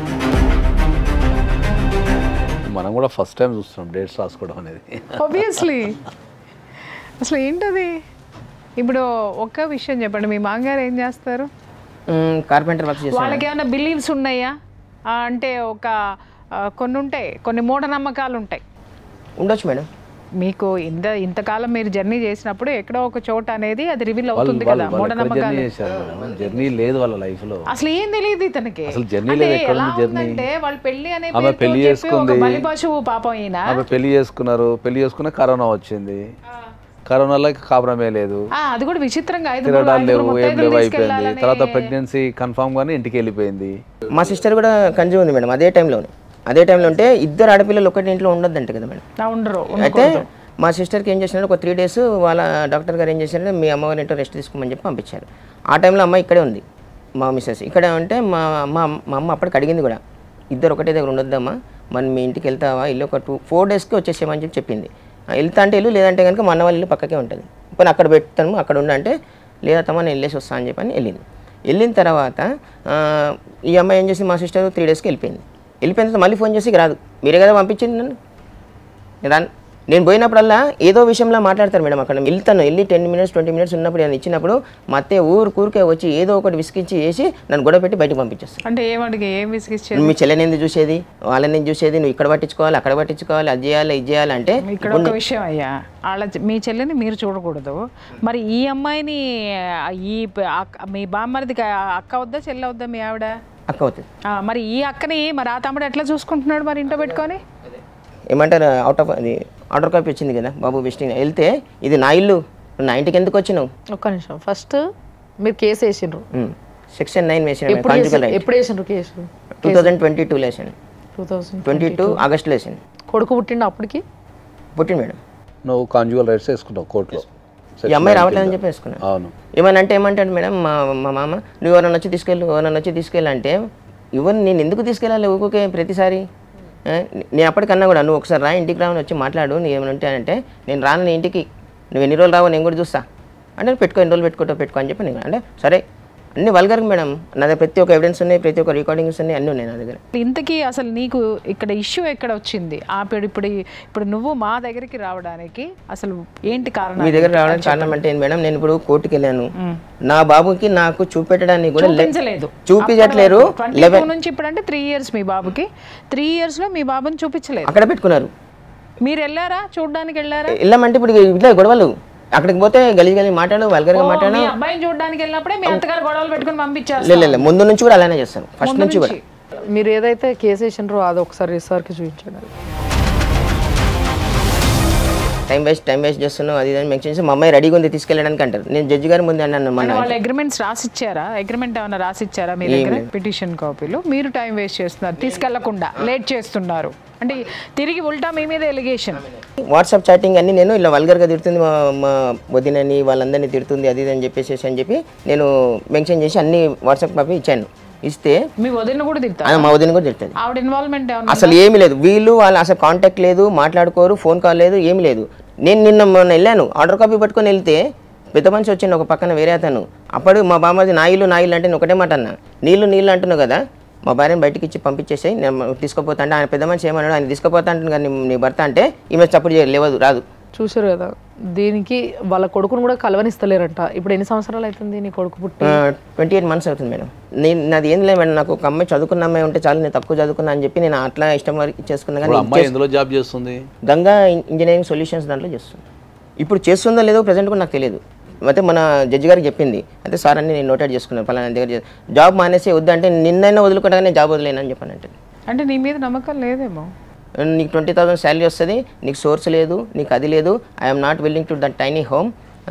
మనం కూడా ఫస్ట్ టైం చూస్తున్నాం డేట్స్ రాసుకోవడం అనేది ఆబ్వియస్లీ అసలు ఏంటది ఇప్పుడు ఒక్క విషయం చెప్పండి మీ మామగారు ఏం చేస్తారు కార్పెంటర్ వర్క్ చేస్తాను వాళ్ళకి ఏమైనా బిలీవ్స్ ఉన్నాయా ఆ, అంటే ఒక ఆ, కొన్ని ఉంటాయి కొన్ని మూఢనమ్మకాలు ఉంటాయి ఉండొచ్చు మేడం మీకు ఇంత ఇంతకాలం మీరు జర్నీ చేసినప్పుడు ఎక్కడో ఒక చోట అనేది అది రివీల్ వాళ్ళు అవుతుంది వాళ్ళు కదా వాళ్ళు ఎక్కడ జర్నీ మూఢనమ్మకాలు చేశారు మేడం జర్నీ లేదు వాళ్ళ లైఫ్లో అసలు ఏం తెలియదు ఇతనికి అసలు journey అంటే లేదు, ఎక్కడ ఎలా ఉంది journey? ఉందంటే వాళ్ళు పెళ్లి అనే ఆమె పేరుతో పెళ్లి చెప్పి ఒక చేసుకుంది. బలి పశువు పాపం ఈయన ఆమె పెళ్లి చేసుకున్నారు పెళ్లి చేసుకున్న కరోనా వచ్చింది కరోనాలో ఇక కాపురమే లేదు ఆ, అది కూడా విచిత్రంగా ఐదుగురు తిరగడాలు ఐదుగురు లేవు ఏం ముత్తైదులు లేవు అయిపోయింది తీసుకెళ్ళాలని తర్వాత ప్రెగ్నెన్సీ కన్ఫామ్ గానే ఇంటికి వెళ్ళిపోయింది మా సిస్టర్ కూడా కన్జ్యూమ్ ఉంది మేడం అదే టైంలోనే అదే టైంలో ఉంటే ఇద్దరు ఆడపిల్లలు ఒకటి ఇంట్లో ఉండొద్దంట కదా మేడం ఆ, ఉండరు అయితే మా సిస్టర్కి ఏం చేసినారు ఒక త్రీ డేస్ వాళ్ళ డాక్టర్ గారు ఏం చేశారంటే మీ అమ్మగారు ఏంటో రెస్ట్ తీసుకోమని చెప్పి పంపించారు ఆ టైంలో అమ్మ ఇక్కడే ఉంది మా మిస్సెస్ ఇక్కడ అంటే మా మా మా అమ్మ అప్పటికి అడిగింది కూడా ఇద్దరు ఒకటే దగ్గర ఉండొద్దమ్మా మరి మీ ఇంటికి వెళ్తావా ఇల్లు ఒక టూ ఫోర్ డేస్కి వచ్చేసేమని చెప్పి చెప్పింది ఆ, వెళ్తా అంటే ఇల్లు లేదంటే కనుక మా అన్న వాళ్ళ ఇల్లు పక్కకే ఉంటుంది పోనీ అక్కడ పెడతాను అక్కడ ఉండ అంటే లేదా తమ్మ నేను వెళ్ళేసి వస్తాను అని చెప్పని వెళ్ళింది వెళ్ళిన తర్వాత ఆ, ఈ అమ్మాయి ఏం చేసి మా సిస్టర్ త్రీ డేస్కి వెళ్ళిపోయింది వెళ్ళిపోయిన తర్వాత మళ్ళీ ఫోన్ చేసి "ఇక రాదు మీరే కదా పంపించింది నన్ను రాను నేను పోయినప్పుడల్లా ఏదో విషయంలో మాట్లాడతారు మేడం అక్కడ వెళ్తాను వెళ్ళి టెన్ మినిట్స్ ట్వంటీ మినిట్స్ ఉన్నప్పుడు నేను ఇచ్చినప్పుడు మా అత్తయ్య ఊరు కూరికే వచ్చి ఏదో ఒకటి విసిగించి వేసి నన్ను గొడవ పెట్టి బయటకు పంపించేస్తాను అంటే ఏమడిగి ఏం విసిగిచ్చారు మీ చెల్లెని ఎందుకు చూసేది వాళ్ళని ఎందుకు చూసేది నువ్వు ఇక్కడ పట్టించుకోవాలి అక్కడ పట్టించుకోవాలి అది చేయాలి ఇది చేయాలి అంటే ఇక్కడ ఒక విషయం అయ్యా వాళ్ళ చె- మీ చెల్లిని మీరు చూడకూడదు మరి ఈ అమ్మాయిని ఆ, ఈ ప- అక్క- మీ బామ్మరిదికి ఆ అక్క వద్దా చెల్లి వద్దా మీ ఆవిడ అక్క అవుతుంది ఆ, మరి ఈ అక్కని మరి ఆ తమ్ముడు ఎట్లా చూసుకుంటున్నాడు మరి ఇంట్లో పెట్టుకొని ఏమంటారు అవుట్ ఆఫ్ అది ఆర్డర్ కాపీ వచ్చింది కదా బాబు విజిటింగ్ వెళ్తే ఇది నా ఇల్లు నువ్వు నా ఇంటికి ఎందుకు వచ్చినావు ఒక్క నిమిషం ఫస్ట్ మీరు కేసు వేసిండ్రు సెక్షన్ నైన్ వేసిన ఎప్పుడు కాంజుగల్ వేసి- రైట్ ఎప్పుడు వేసిండ్రు కేసు టూ థౌజండ్ ట్వంటీ టూలో వేసాను టూ థౌసండ్ ట్వంటీ టూ ఆగస్టులో వేసాను కొడుకు పుట్టిండు అప్పటికి పుట్టింది మేడం నువ్వు కాంజువల్ రైట్స్ వేసుకుంటావు కోర్టులో ఈ అమ్మాయి రావట్లేదని చెప్పి వేసుకున్నాను అవును ఏమని అంటే ఏమంటాడు మేడం మా మా మామ నువ్వు ఎవరైనా వచ్చి తీసుకెళ్ళు ఎవరైనా వచ్చి తీసుకెళ్ళి అంటే ఇవన్నీ నేను ఎందుకు తీసుకెళ్ళాలి ఊరికే ప్రతిసారి ఆ, నేను అప్పటికన్నా కూడా నువ్వు ఒకసారి రా ఇంటికి రావని వచ్చి మాట్లాడు నీ ఏమైనా ఉంటే అంటే నేను రాను నీ ఇంటికి నువ్వు ఎన్ని రోజులు రావు నేను కూడా చూస్తా అంటే పెట్టుకో ఎన్ని రోజులు పెట్టుకుంటావు పెట్టుకో అని చెప్పి నేను అంటే సరే అన్ని వల్గర్ మేడం నా దగ్గర ప్రతి ఒక్క ఎవిడెన్స్ ఉన్నాయి ప్రతి ఒక్క రికార్డింగ్స్ ఉన్నాయి అన్నీ ఉన్నాయి నా దగ్గర ఇంతకీ అసలు నీకు ఇక్కడ ఇష్యూ ఎక్కడ వచ్చింది ఆపిడు ఇప్పుడు ఇప్పుడు నువ్వు మా దగ్గరికి రావడానికి అసలు ఏంటి కారణం మీ దగ్గర రావడానికి కారణం అంటే ఏంటి మేడం నేను ఇప్పుడు కోర్టుకి వెళ్ళాను నా బాబుకి నాకు చూపెట్టడానికి కూడా లే- చూపించలేదు చూపించట్లేరు ట్వంటీ లెవెన్ నుంచి ఇప్పుడు అంటే త్రీ ఇయర్స్ మీ బాబుకి త్రీ ఇయర్స్ లో మీ బాబుని చూపించలేదు అక్కడ పెట్టుకున్నారు మీరు వెళ్ళారా చూడడానికి వెళ్ళారా వెళ్ళామంటే ఇప్పుడు ఇట్లా గొడవలు అక్కడికి పోతే గలీజ్ గలీజ్ మాట్లాడు వల్గర్గా ఓ, మాట్లాడు మీ అబ్బాయిని చూడడానికి వెళ్ళినప్పుడే మీ అత్తగారు గొడవలు పెట్టుకుని పంపించారు లే, లే, లే, ముందు నుంచి కూడా అలానే చేస్తాను ఫస్ట్ నుంచి కూడా మీరు ఏదైతే కేసు వేసిండ్రో అది ఒకసారి సార్కి చూపించండి టైం వేస్ట్ టైం వేస్ట్ చేస్తున్నావు అది ఇది అని మెన్షన్ చేసి మా అమ్మాయి రెడీగా ఉంది తీసుకెళ్ళడానికి అంటారు నేను జడ్జి గారి ముందు అన్నాను మన వాళ్ళ అగ్రిమెంట్స్ రాసిచ్చారా అగ్రిమెంట్ ఏమైనా రాసిచ్చారా మీ దగ్గర పిటిషన్ కాపీలు మీరు టైం వేస్ట్ చేస్తున్నారు తీసుకెళ్లకుండా లేట్ చేస్తున్నారు అంటే తిరిగి ఉల్టా మీ మీద ఎలిగేషన్ వాట్సాప్ చాటింగ్ అన్ని నేను ఇలా వల్గర్గా తిడుతుంది మా మా వదినని వాళ్ళందరినీ తిడుతుంది అది ఇది అని చెప్పేసి అని చెప్పి నేను మెన్షన్ చేసి అన్ని వాట్సాప్ కాపీ ఇచ్చాను ఇస్తే మీ వదిన కూడా తిడతారు ఆ, మా వదిన కూడా తిడుతుంది ఆవిడ ఇన్వాల్వ్మెంట్ ఏమన్నా అసలు ఏమీ లేదు వీళ్ళు వాళ్ళు అసలు కాంటాక్ట్ లేదు మాట్లాడుకోరు ఫోన్ కాల్ లేదు ఏమీ లేదు నేను నిన్న మొన్న వెళ్ళాను ఆర్డర్ కాపీ పట్టుకొని వెళ్తే పెద్ద మనిషి వచ్చిండు ఒక పక్కన వేరే అతను అప్పుడు మా బామ్మది నా ఇల్లు నా ఇల్లు అంటే నేను ఒకటే మాట అన్నా నీళ్ళు నీళ్ళు అంటున్నావు కదా మా భార్యను బయటికి ఇచ్చి పంపించేసి నేను తీసుకుపోతా అంటే ఆయన పెద్ద మనిషి ఏమన్నాడు ఆయన తీసుకుపోతా అంటుంది కానీ నీ- నీ భర్త అంటే ఈమె చప్పుడు చేయలేదు లేవదు రాదు చూసారు కదా దీనికి వాళ్ళ కొడుకును కూడా కలవనిస్తలేరంట ఇప్పుడు ఎన్ని సంవత్సరాలు అవుతుంది నీ కొడుకు పుట్టి ట్వంటీ ఎయిట్ మంత్స్ అవుతుంది మేడం నేను నాది ఏం లేదు మేడం నాకు ఒక అమ్మాయి చదువుకున్న అమ్మాయి ఉంటే చాలు నేను తక్కువ చదువుకున్నా అని చెప్పి నేను అట్లా ఇష్టం వరకు చేసుకున్నా ఇప్పుడు కానీ అమ్మాయి ఎందులో జాబ్ చేస్తుంది గంగా ఇన్- ఇంజనీరింగ్ సొల్యూషన్స్ దాంట్లో చేస్తుంది ఇప్పుడు చేస్తుందో లేదో ప్రజెంట్ కూడా నాకు తెలియదు అయితే మన జడ్జి గారికి చెప్పింది అయితే సార్ అన్ని నేను నోటెడ్ చేసుకున్నాను పలానా దగ్గర చే- జాబ్ మానేసి వద్దంటే నిన్నైనా వదులుకుంటా నేను జాబ్ వదిలేను అని చెప్పాను అంటే అంటే నీ మీద నమ్మకం లేదేమో నీకు ట్వంటీ థౌసండ్ శాలరీ వస్తుంది నీకు సోర్స్ లేదు నీకు అది లేదు I'm not willing to that tiny home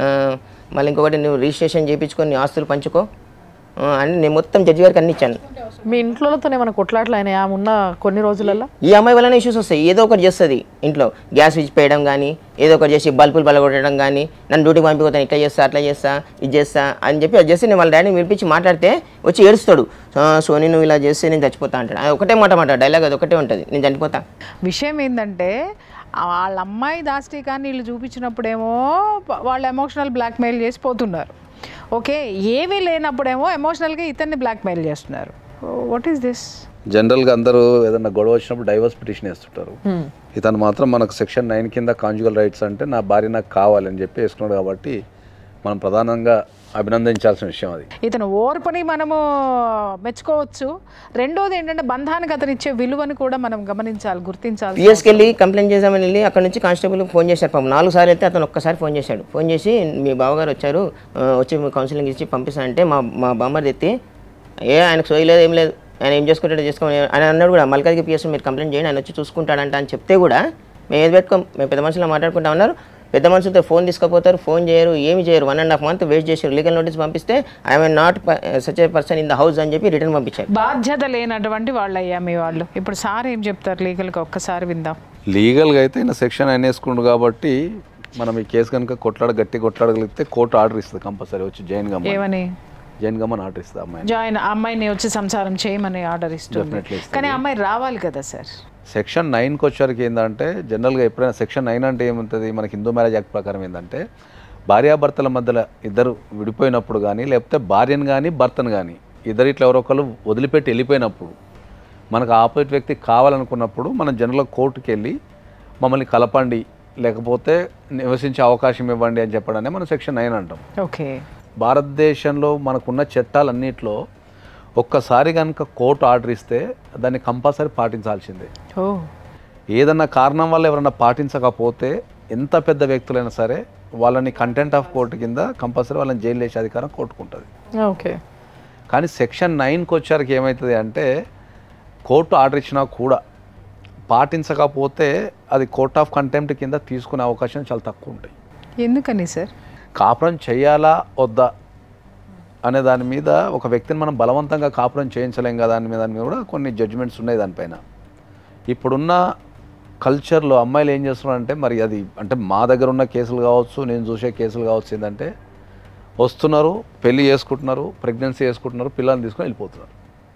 మళ్ళీ ఇంకొకటి నువ్వు రిజిస్ట్రేషన్ చేయించుకొని నీ ఆస్తులు పంచుకో ఆ, అని నేను మొత్తం జడ్జి గారికి అన్ని ఇచ్చాను మీ ఇంట్లోతో ఏమైనా కొట్లాట్లు అయినాయి ఆమె ఉన్న కొన్ని రోజులలో ఈ అమ్మాయి వల్లనే ఇష్యూస్ వస్తాయి ఏదో ఒకటి చేస్తుంది ఇంట్లో గ్యాస్ స్విచ్ పేయడం కానీ ఏదో ఒకటి చేసి బల్బులు బలగొట్టడం కానీ నన్ను డ్యూటీకి పంపిపోతాను ఇట్లా చేస్తా అట్లా చేస్తా ఇది చేస్తా అని చెప్పి అది చేసి నేను వాళ్ళ డాడీని పిలిపించి మాట్లాడితే వచ్చి ఏడుస్తాడు "ఆ, సోనీ నువ్వు ఇలా చేస్తే నేను చచ్చిపోతా అంటాడు అది ఒకటే మాట మాట డైలాగ్ అది ఒకటే ఉంటుంది నేను చనిపోతా విషయం ఏంటంటే ఆ వాళ్ళ అమ్మాయి దాష్టీకాన్ని వీళ్ళు చూపించినప్పుడేమో ప- వాళ్ళు ఎమోషనల్ బ్లాక్మెయిల్ చేసి పోతున్నారు ఓకే ఏమీ లేనప్పుడేమో ఎమోషనల్గా ఇతన్ని బ్లాక్మెయిల్ చేస్తున్నారు వాట్ ఈస్ దిస్ జనరల్గా అందరూ ఏదన్నా గొడవ వచ్చినప్పుడు డైవర్స్ పిటిషన్ వేస్తుంటారు ఇతను మాత్రం మనకు సెక్షన్ నైన్ కింద కాంజుగల్ రైట్స్ అంటే నా భార్య నాకు కావాలని చెప్పి వేసుకున్నాడు కాబట్టి మనం ప్రధానంగా అభినందించాల్సిన విషయం అది ఇతను ఓర్పుని మనము మెచ్చుకోవచ్చు రెండోది ఏంటంటే బంధానికి అతను ఇచ్చే విలువను కూడా మనం గమనించాలి గుర్తించాలి పిఎస్కి వెళ్ళి కంప్లైంట్ చేద్దామని వెళ్ళి అక్కడ నుంచి కానిస్టేబుల్ ఫోన్ చేశారు పాపం నాలుగు సార్లు అయితే అతను ఒక్కసారి ఫోన్ చేశాడు ఫోన్ చేసి మీ బావగారు వచ్చారు ఆ, వచ్చి మీ కౌన్సిలింగ్ ఇచ్చి పంపిస్తానంటే మా మా బామ్మది ఎత్తి ఏ ఆయనకు సోయలేదు ఏం లేదు ఆయన ఏం చేసుకుంటాడో చేసుకోమని ఆయన అన్నాడు కూడా మల్కాజ్కి పిఎస్ మీరు కంప్లైంట్ చేయండి ఆయన వచ్చి చూసుకుంటాడంట అని చెప్తే కూడా మేము ఏది పెట్టుకోం మేము పెద్ద మనుషులు మాట్లాడుకుంటా ఉన్నారు పెద్ద మనుషులతో ఫోన్ తీసుకుపోతారు ఫోన్ చేయరు ఏమి చేయరు one and half month wait చేశారు లీగల్ నోటీస్ పంపిస్తే I'm not such a person in the house అని చెప్పి రిటర్న్ పంపించారు బాధ్యత లేనటువంటి వాళ్ళు అయ్యా మీ వాళ్ళు ఇప్పుడు సార్ ఏం చెప్తారు లీగల్గా ఒక్కసారి విందాం లీగల్గా అయితే ఈయన సెక్షన్ ఆయన వేసుకుండు కాబట్టి మనం ఈ కేసు కనుక కొట్లాడ గట్టి కొట్లాడగలిగితే కోర్టు ఆర్డర్ ఇస్తుంది కంపల్సరీ వచ్చి జైన్ గమ్మ ఏమని జైన్ గమ్మని ఆర్డర్ ఇస్తుంది అమ్మాయి జాయిన్ ఆ అమ్మాయిని వచ్చి సంసారం చేయమని ఆర్డర్ ఇస్తుంది Definitely ఇస్తుంది. కానీ ఆ అమ్మాయి రావాలి కదా సార్ సెక్షన్ నైన్కి వచ్చేసరికి ఏంటంటే జనరల్గా ఎప్పుడైనా సెక్షన్ నైన్ అంటే ఏముంటుంది మనకి హిందూ మ్యారేజ్ యాక్ట్ ప్రకారం ఏంటంటే భార్యాభర్తల మధ్యలో ఇద్దరు విడిపోయినప్పుడు కానీ లేకపోతే భార్యను కానీ భర్తను కానీ ఇద్దరు ఇట్లా ఎవరో ఒకరు వదిలిపెట్టి వెళ్ళిపోయినప్పుడు మనకు ఆపోజిట్ వ్యక్తి కావాలనుకున్నప్పుడు మనం జనరల్గా కోర్టుకి వెళ్ళి మమ్మల్ని కలపండి లేకపోతే నివసించే అవకాశం ఇవ్వండి అని చెప్పడానే మనం సెక్షన్ నైన్ అంటాం ఓకే భారతదేశంలో మనకున్న చట్టాలన్నింటిలో ఒక్కసారి కనుక కోర్టు ఆర్డర్ ఇస్తే దాన్ని కంపల్సరీ పాటించాల్సిందే ఓ ఏదన్నా కారణం వల్ల ఎవరైనా పాటించకపోతే ఎంత పెద్ద వ్యక్తులైనా సరే వాళ్ళని కంటెంట్ ఆఫ్ కోర్టు కింద కంపల్సరీ వాళ్ళని జైలు వేసే అధికారం కోర్టుకుంటుంది ఓకే కానీ సెక్షన్ నైన్కి వచ్చరికి ఏమవుతుంది అంటే కోర్టు ఆర్డర్ ఇచ్చినా కూడా పాటించకపోతే అది కోర్ట్ ఆఫ్ కంటెంప్ట్ కింద తీసుకునే అవకాశం చాలా తక్కువ ఉంటాయి ఎందుకని సార్ కాపురం చేయాలా వద్దా అనే దాని మీద ఒక వ్యక్తిని మనం బలవంతంగా కాపురం చేయించలేం కదా దాని మీద దాని మీద కూడా కొన్ని జడ్జిమెంట్స్ ఉన్నాయి దానిపైన ఇప్పుడున్న కల్చర్లో అమ్మాయిలు ఏం చేస్తున్నారంటే మరి అది అంటే మా దగ్గర ఉన్న కేసులు కావచ్చు నేను చూసే కేసులు కావచ్చు ఏంటంటే వస్తున్నారు పెళ్లి చేసుకుంటున్నారు ప్రెగ్నెన్సీ చేసుకుంటున్నారు పిల్లల్ని తీసుకొని వెళ్ళిపోతున్నారు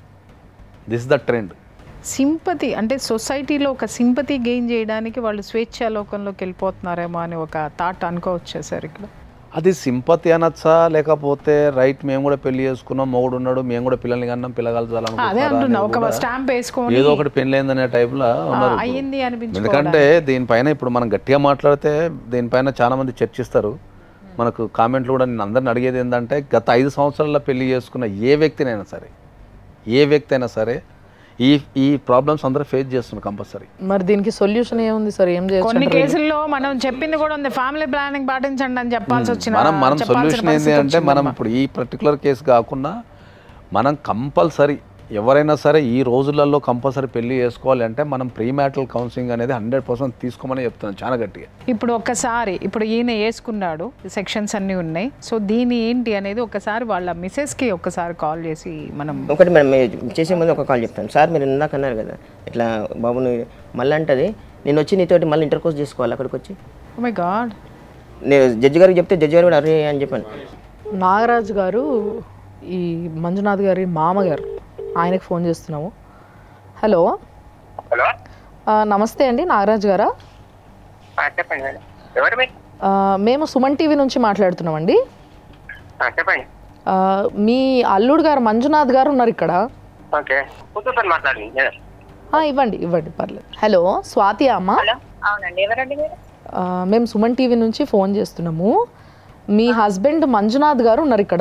దిస్ ద ట్రెండ్ సింపతి అంటే సొసైటీలో ఒక సింపతి గెయిన్ చేయడానికి వాళ్ళు స్వేచ్ఛా లోకంలోకి వెళ్ళిపోతున్నారేమో అని ఒక థాట్ అనుకోవచ్చా సార్ ఇక్కడ అది సింపతి అనొచ్చా లేకపోతే రైట్ మేము కూడా పెళ్లి చేసుకున్నాం మొగుడు ఉన్నాడు మేము కూడా పిల్లల్ని కన్నాం పిల్లగాలు అదే అంటున్నా ఒక స్టాంప్ వేసుకొని ఏదో ఒకటి పెళ్లి అయిందనే టైప్లో ఉన్నారు ఇప్పుడు. అయ్యింది అనిపించుకో ఎందుకంటే దీనిపైన ఇప్పుడు మనం గట్టిగా మాట్లాడితే దీనిపైన చాలా మంది చర్చిస్తారు మనకు కామెంట్లు కూడా నేను అందరిని అడిగేది ఏంటంటే గత ఐదు సంవత్సరాల్లో పెళ్లి చేసుకున్న ఏ వ్యక్తినైనా సరే ఏ వ్యక్తి అయినా సరే ఈ ఈ ప్రాబ్లమ్స్ అందరూ ఫేస్ చేస్తున్నారు కంపల్సరీ మరి దీనికి సొల్యూషన్ ఏముంది సార్ ఏం చేయొచ్చు కొన్ని కేసుల్లో మనం చెప్పింది కూడా ఉంది ఫ్యామిలీ ప్లానింగ్ పాటించండి అని చెప్పాల్సి వచ్చిన మనం మనం చెప్పాల్సిన సొల్యూషన్ ఏంటి పరిస్థితి అంటే మనం ఇప్పుడు ఈ పర్టికులర్ కేసు కాకుండా మనం కంపల్సరీ ఎవరైనా సరే ఈ రోజులలో కంపల్సరీ పెళ్లి చేసుకోవాలి అంటే మనం ప్రీ మ్యాటల్ కౌన్సిలింగ్ అనేది హండ్రెడ్ పర్సెంట్ తీసుకోమని చెప్తున్నాను చాలా గట్టిగా ఇప్పుడు ఒక్కసారి ఇప్పుడు ఈయన వేసుకున్నాడు సెక్షన్స్ అన్నీ ఉన్నాయి సో దీని ఏంటి అనేది ఒకసారి వాళ్ళ మిస్సెస్కి ఒక్కసారి కాల్ చేసి మనం ఒకటి మేడం మీరు చేసే ముందు ఒక కాల్ చెప్తాను సార్ మీరు ఇందాక అన్నారు కదా ఇట్లా బాబుని మళ్ళీ అంటది నేను వచ్చి నీతోటి మళ్ళీ ఇంటర్ కోర్స్ చేసుకోవాలి అక్కడికి వచ్చి మై గాడ్ నేను జడ్జి గారికి చెప్తే జడ్జి గారు కూడా అరే అని చెప్పాను నాగరాజు గారు ఈ మంజునాథ్ గారి మామగారు ఆయనకు ఫోన్ చేస్తున్నాము హలో హలో ఆ, నమస్తే అండి నాగరాజు గారా చెప్పండి మేడం ఎవరు మీరు ఆ, మేము సుమన్ టీవీ నుంచి మాట్లాడుతున్నామండి చెప్పండి ఆ, మీ అల్లుడు గారు మంజునాథ్ గారు ఉన్నారు ఇక్కడ ఓకే కూతురుతో మాట్లాడండి ఆ, ఇవ్వండి ఇవ్వండి పర్లేదు హలో స్వాతి అమ్మ హలో అవునండి ఎవరండి మీరు ఆ, మేము సుమన్ టీవీ నుంచి ఫోన్ చేస్తున్నాము మీ హస్బెండ్ మంజునాథ్ గారు ఉన్నారు ఇక్కడ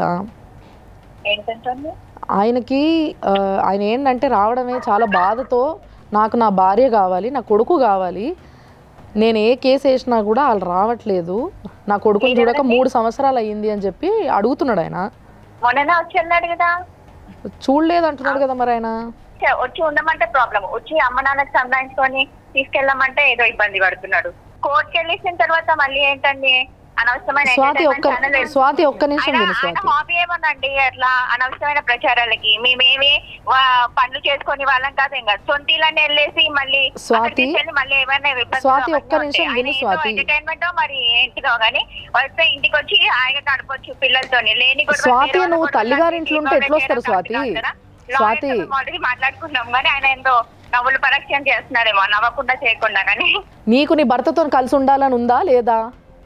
ఏంటంటే ఆయనకి ఆ, ఆయన ఏంటంటే రావడమే చాలా బాధతో నాకు నా భార్య కావాలి నా కొడుకు కావాలి నేను ఏ కేసు వేసినా కూడా వాళ్ళు రావట్లేదు నా కొడుకుని చూడక మూడు సంవత్సరాలు అయ్యింది అని చెప్పి అడుగుతున్నాడు ఆయన మొన్ననే వచ్చి వెళ్ళాడు కదా చూడలేదు అంటున్నాడు కదా మరి ఆయన చ- వచ్చి ఉండమంటే ప్రాబ్లం వచ్చి అమ్మ నాన్నకి సంధాయించుకొని తీసుకెళ్ళమంటే ఏదో ఇబ్బంది పడుతున్నాడు కోర్టుకి వెళ్ళేసిన తర్వాత మళ్ళీ ఏంటండి అనవసరమైన స్వాతి entertainment ఒక్క channel- స్వాతి ఒక్క నిమిషం ఆయన విను ఆయన స్వాతి హాబీ ఏమోనండి అట్లా అనవసరమైన ప్రచారాలకి మేమేమి వా- పనులు చేసుకొని వాళ్ళం కాదు ఇంకా సొంతీలన్నీ వెళ్ళేసి మళ్ళీ స్వాతి, అక్కడికి తీసుకెళ్ళి మళ్ళీ ఏమైనా ఇబ్బందులు స్వాతి, అవన్నీ ఒక్క నిమిషం ఉంటాయి. విను ఆయన ఏదో స్వాతి. ఎంటర్టైన్మెంట్ మరి ఏంటిదో కానీ వస్తే ఇంటికి వచ్చి హాయిగా గడపొచ్చు పిల్లలతోని లేని గొడవలు, స్వాతి, వేరే వాళ్ళ నువ్వు గొడవలు తల్లిగారింట్లో ఉంటే ఇంట్లో ఎట్లా వస్తారు పెట్టేయడం స్వాతి? కరెక్ట్ కాదు కదా. స్వాతి. Lawyers తో already మాట్లాడుకున్నాం కానీ ఆయన ఏందో నవ్వులు పరీక్ష చేస్తున్నారేమో నవ్వకుండా చేయకుండా కానీ నీకు నీ భర్తతో కలిసి ఉండాలని ఉందా లేదా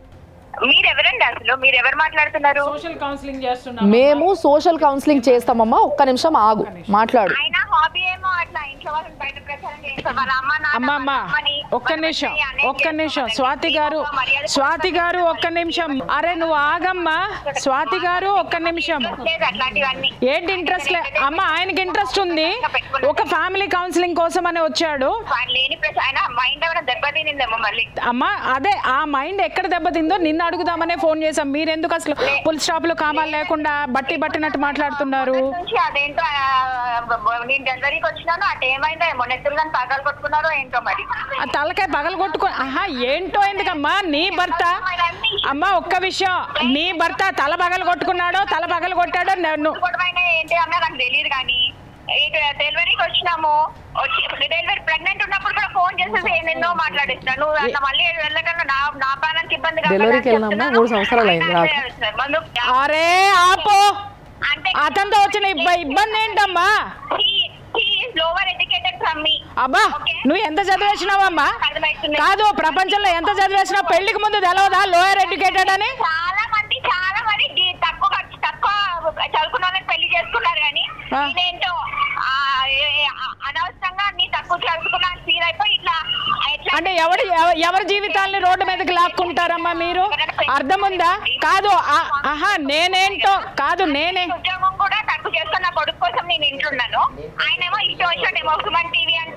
మీరు ఎవరండి అసలు మీరు ఎవరు మాట్లాడుతున్నారు సోషల్ కౌన్సిలింగ్ చేస్తున్నాం మేము సోషల్ కౌన్సిలింగ్ చేస్తామమ్మా ఒక్క నిమిషం ఆగు మాట్లాడు ఆయన హాబీ ఏమో అట్లా ఇంట్లో వాళ్ళని బయట ప్రచారం చేస్తారు వాళ్ళ అమ్మ నాన్న అమ్మ అమ్మ వాళ్ళ అమ్మని, ఒక్క వాళ్ళ నిమిషం బిడ్డని అనేది ఒక్క నిమిషం చేసుకోవాలండి. స్వాతి గారు ప్రేమగా మర్యాద స్వాతి గారు ఒక్క నిమిషం అరే నువ్వు ఆగమ్మా స్వాతి గారు ఒక్క నిమిషం లేదు అట్లాంటివన్నీ ఏంటి ఇంట్రెస్ట్ లే అమ్మ ఆయనకి ఇంట్రెస్ట్ ఉంది ఒక ఫ్యామిలీ కౌన్సిలింగ్ కోసం అని వచ్చాడు వాళ్ళు లేని ప్రశ్న ఆయన మైండ్ ఏమైనా దెబ్బతినిందేమో మళ్ళీ అమ్మ అదే ఆ మైండ్ ఎక్కడ దెబ్బతిందో నిన్ను అడుగుదామనే ఫోన్ చేసాం మీరెందుకు అసలు పుల్ స్టాప్ లో కామాలు లేకుండా బట్టి పట్టినట్టు మాట్లాడుతున్నారు మొదటి నుంచి అదేంటో ఆ, నేను డెలివరీకి వచ్చినాను అటు ఏమైందో మొన్న ఎత్తులు పగలు కొట్టుకున్నారో ఏంటో మరి ఆ తలకాయ పగలు కొట్టుకో ఆహా ఏంటో ఎందుకమ్మా నీ భర్త అమ్మ ఒక్క విషయం నీ భర్త తల పగలు కొట్టుకున్నాడో తల పగలు కొట్టాడో నన్ను గొడవైన ఏంటి అన్నా నాకు తెలియదు కానీ ఇటు డెలివరీకి వచ్చినాము వచ్చి డెలివరీ ప్రెగ్నెంట్ ఉన్నప్పుడు కూడా ఫోన్ చేసేసి ఎన్నెన్నో మాట్లాడిస్తున్నాను నువ్వు అట్లా మళ్ళీ వెళ్ళకుండా నా నా ప్రాణానికి ఇబ్బంది కాకుండా డెలివరీకి వెళ్ళినమ్మా, చెప్తున్నాను. మూడు సంవత్సరాలు అయింది ఆయన నాకు. చేస్తున్నారు. మందు- అరే ఆపో అంటే అతనితో వచ్చిన ఇబ్బ- ఇబ్బంది ఏంటమ్మా he- he is lower educated from me. అబ్బా నువ్వు ఎంత చదివేసినావమ్మా అర్థమవుతుంది. కాదు ప్రపంచంలో ఎంత చదివేసినావు పెళ్లికి ముందు తెలవదా లోయర్ ఎడ్యుకేటెడ్ అని చాలా మంది చాలా మంది ది- తక్కువ ఖర్చు తక్కువ చదువుకున్న వాళ్ళని పెళ్లి చేసుకున్నారు కానీ ఆ. నేనేంటో ఆ, ఏ- ఏ- ఆ- అనవసరంగా నీ తక్కువ చదువుకున్నా ఫీల్ అయిపోయి ఇట్లా ఎట్లా అంటే ఎవరి ఎవ- ఎవరి జీవితాల్ని రోడ్డు మీదకి లాక్కుంటారమ్మా మీరు అర్థం ఉందా కాదు ఆ- ఆహా నేనేంటో కాదు నేనే ఉద్యోగం కూడా తక్కువ చేసుకున్న నా కొడుకు కోసం నేను ఇంట్లున్నాను ఆయన ఏమో ఇష్టం వచ్చినట్టేమో సుమన్ టీవీ అంట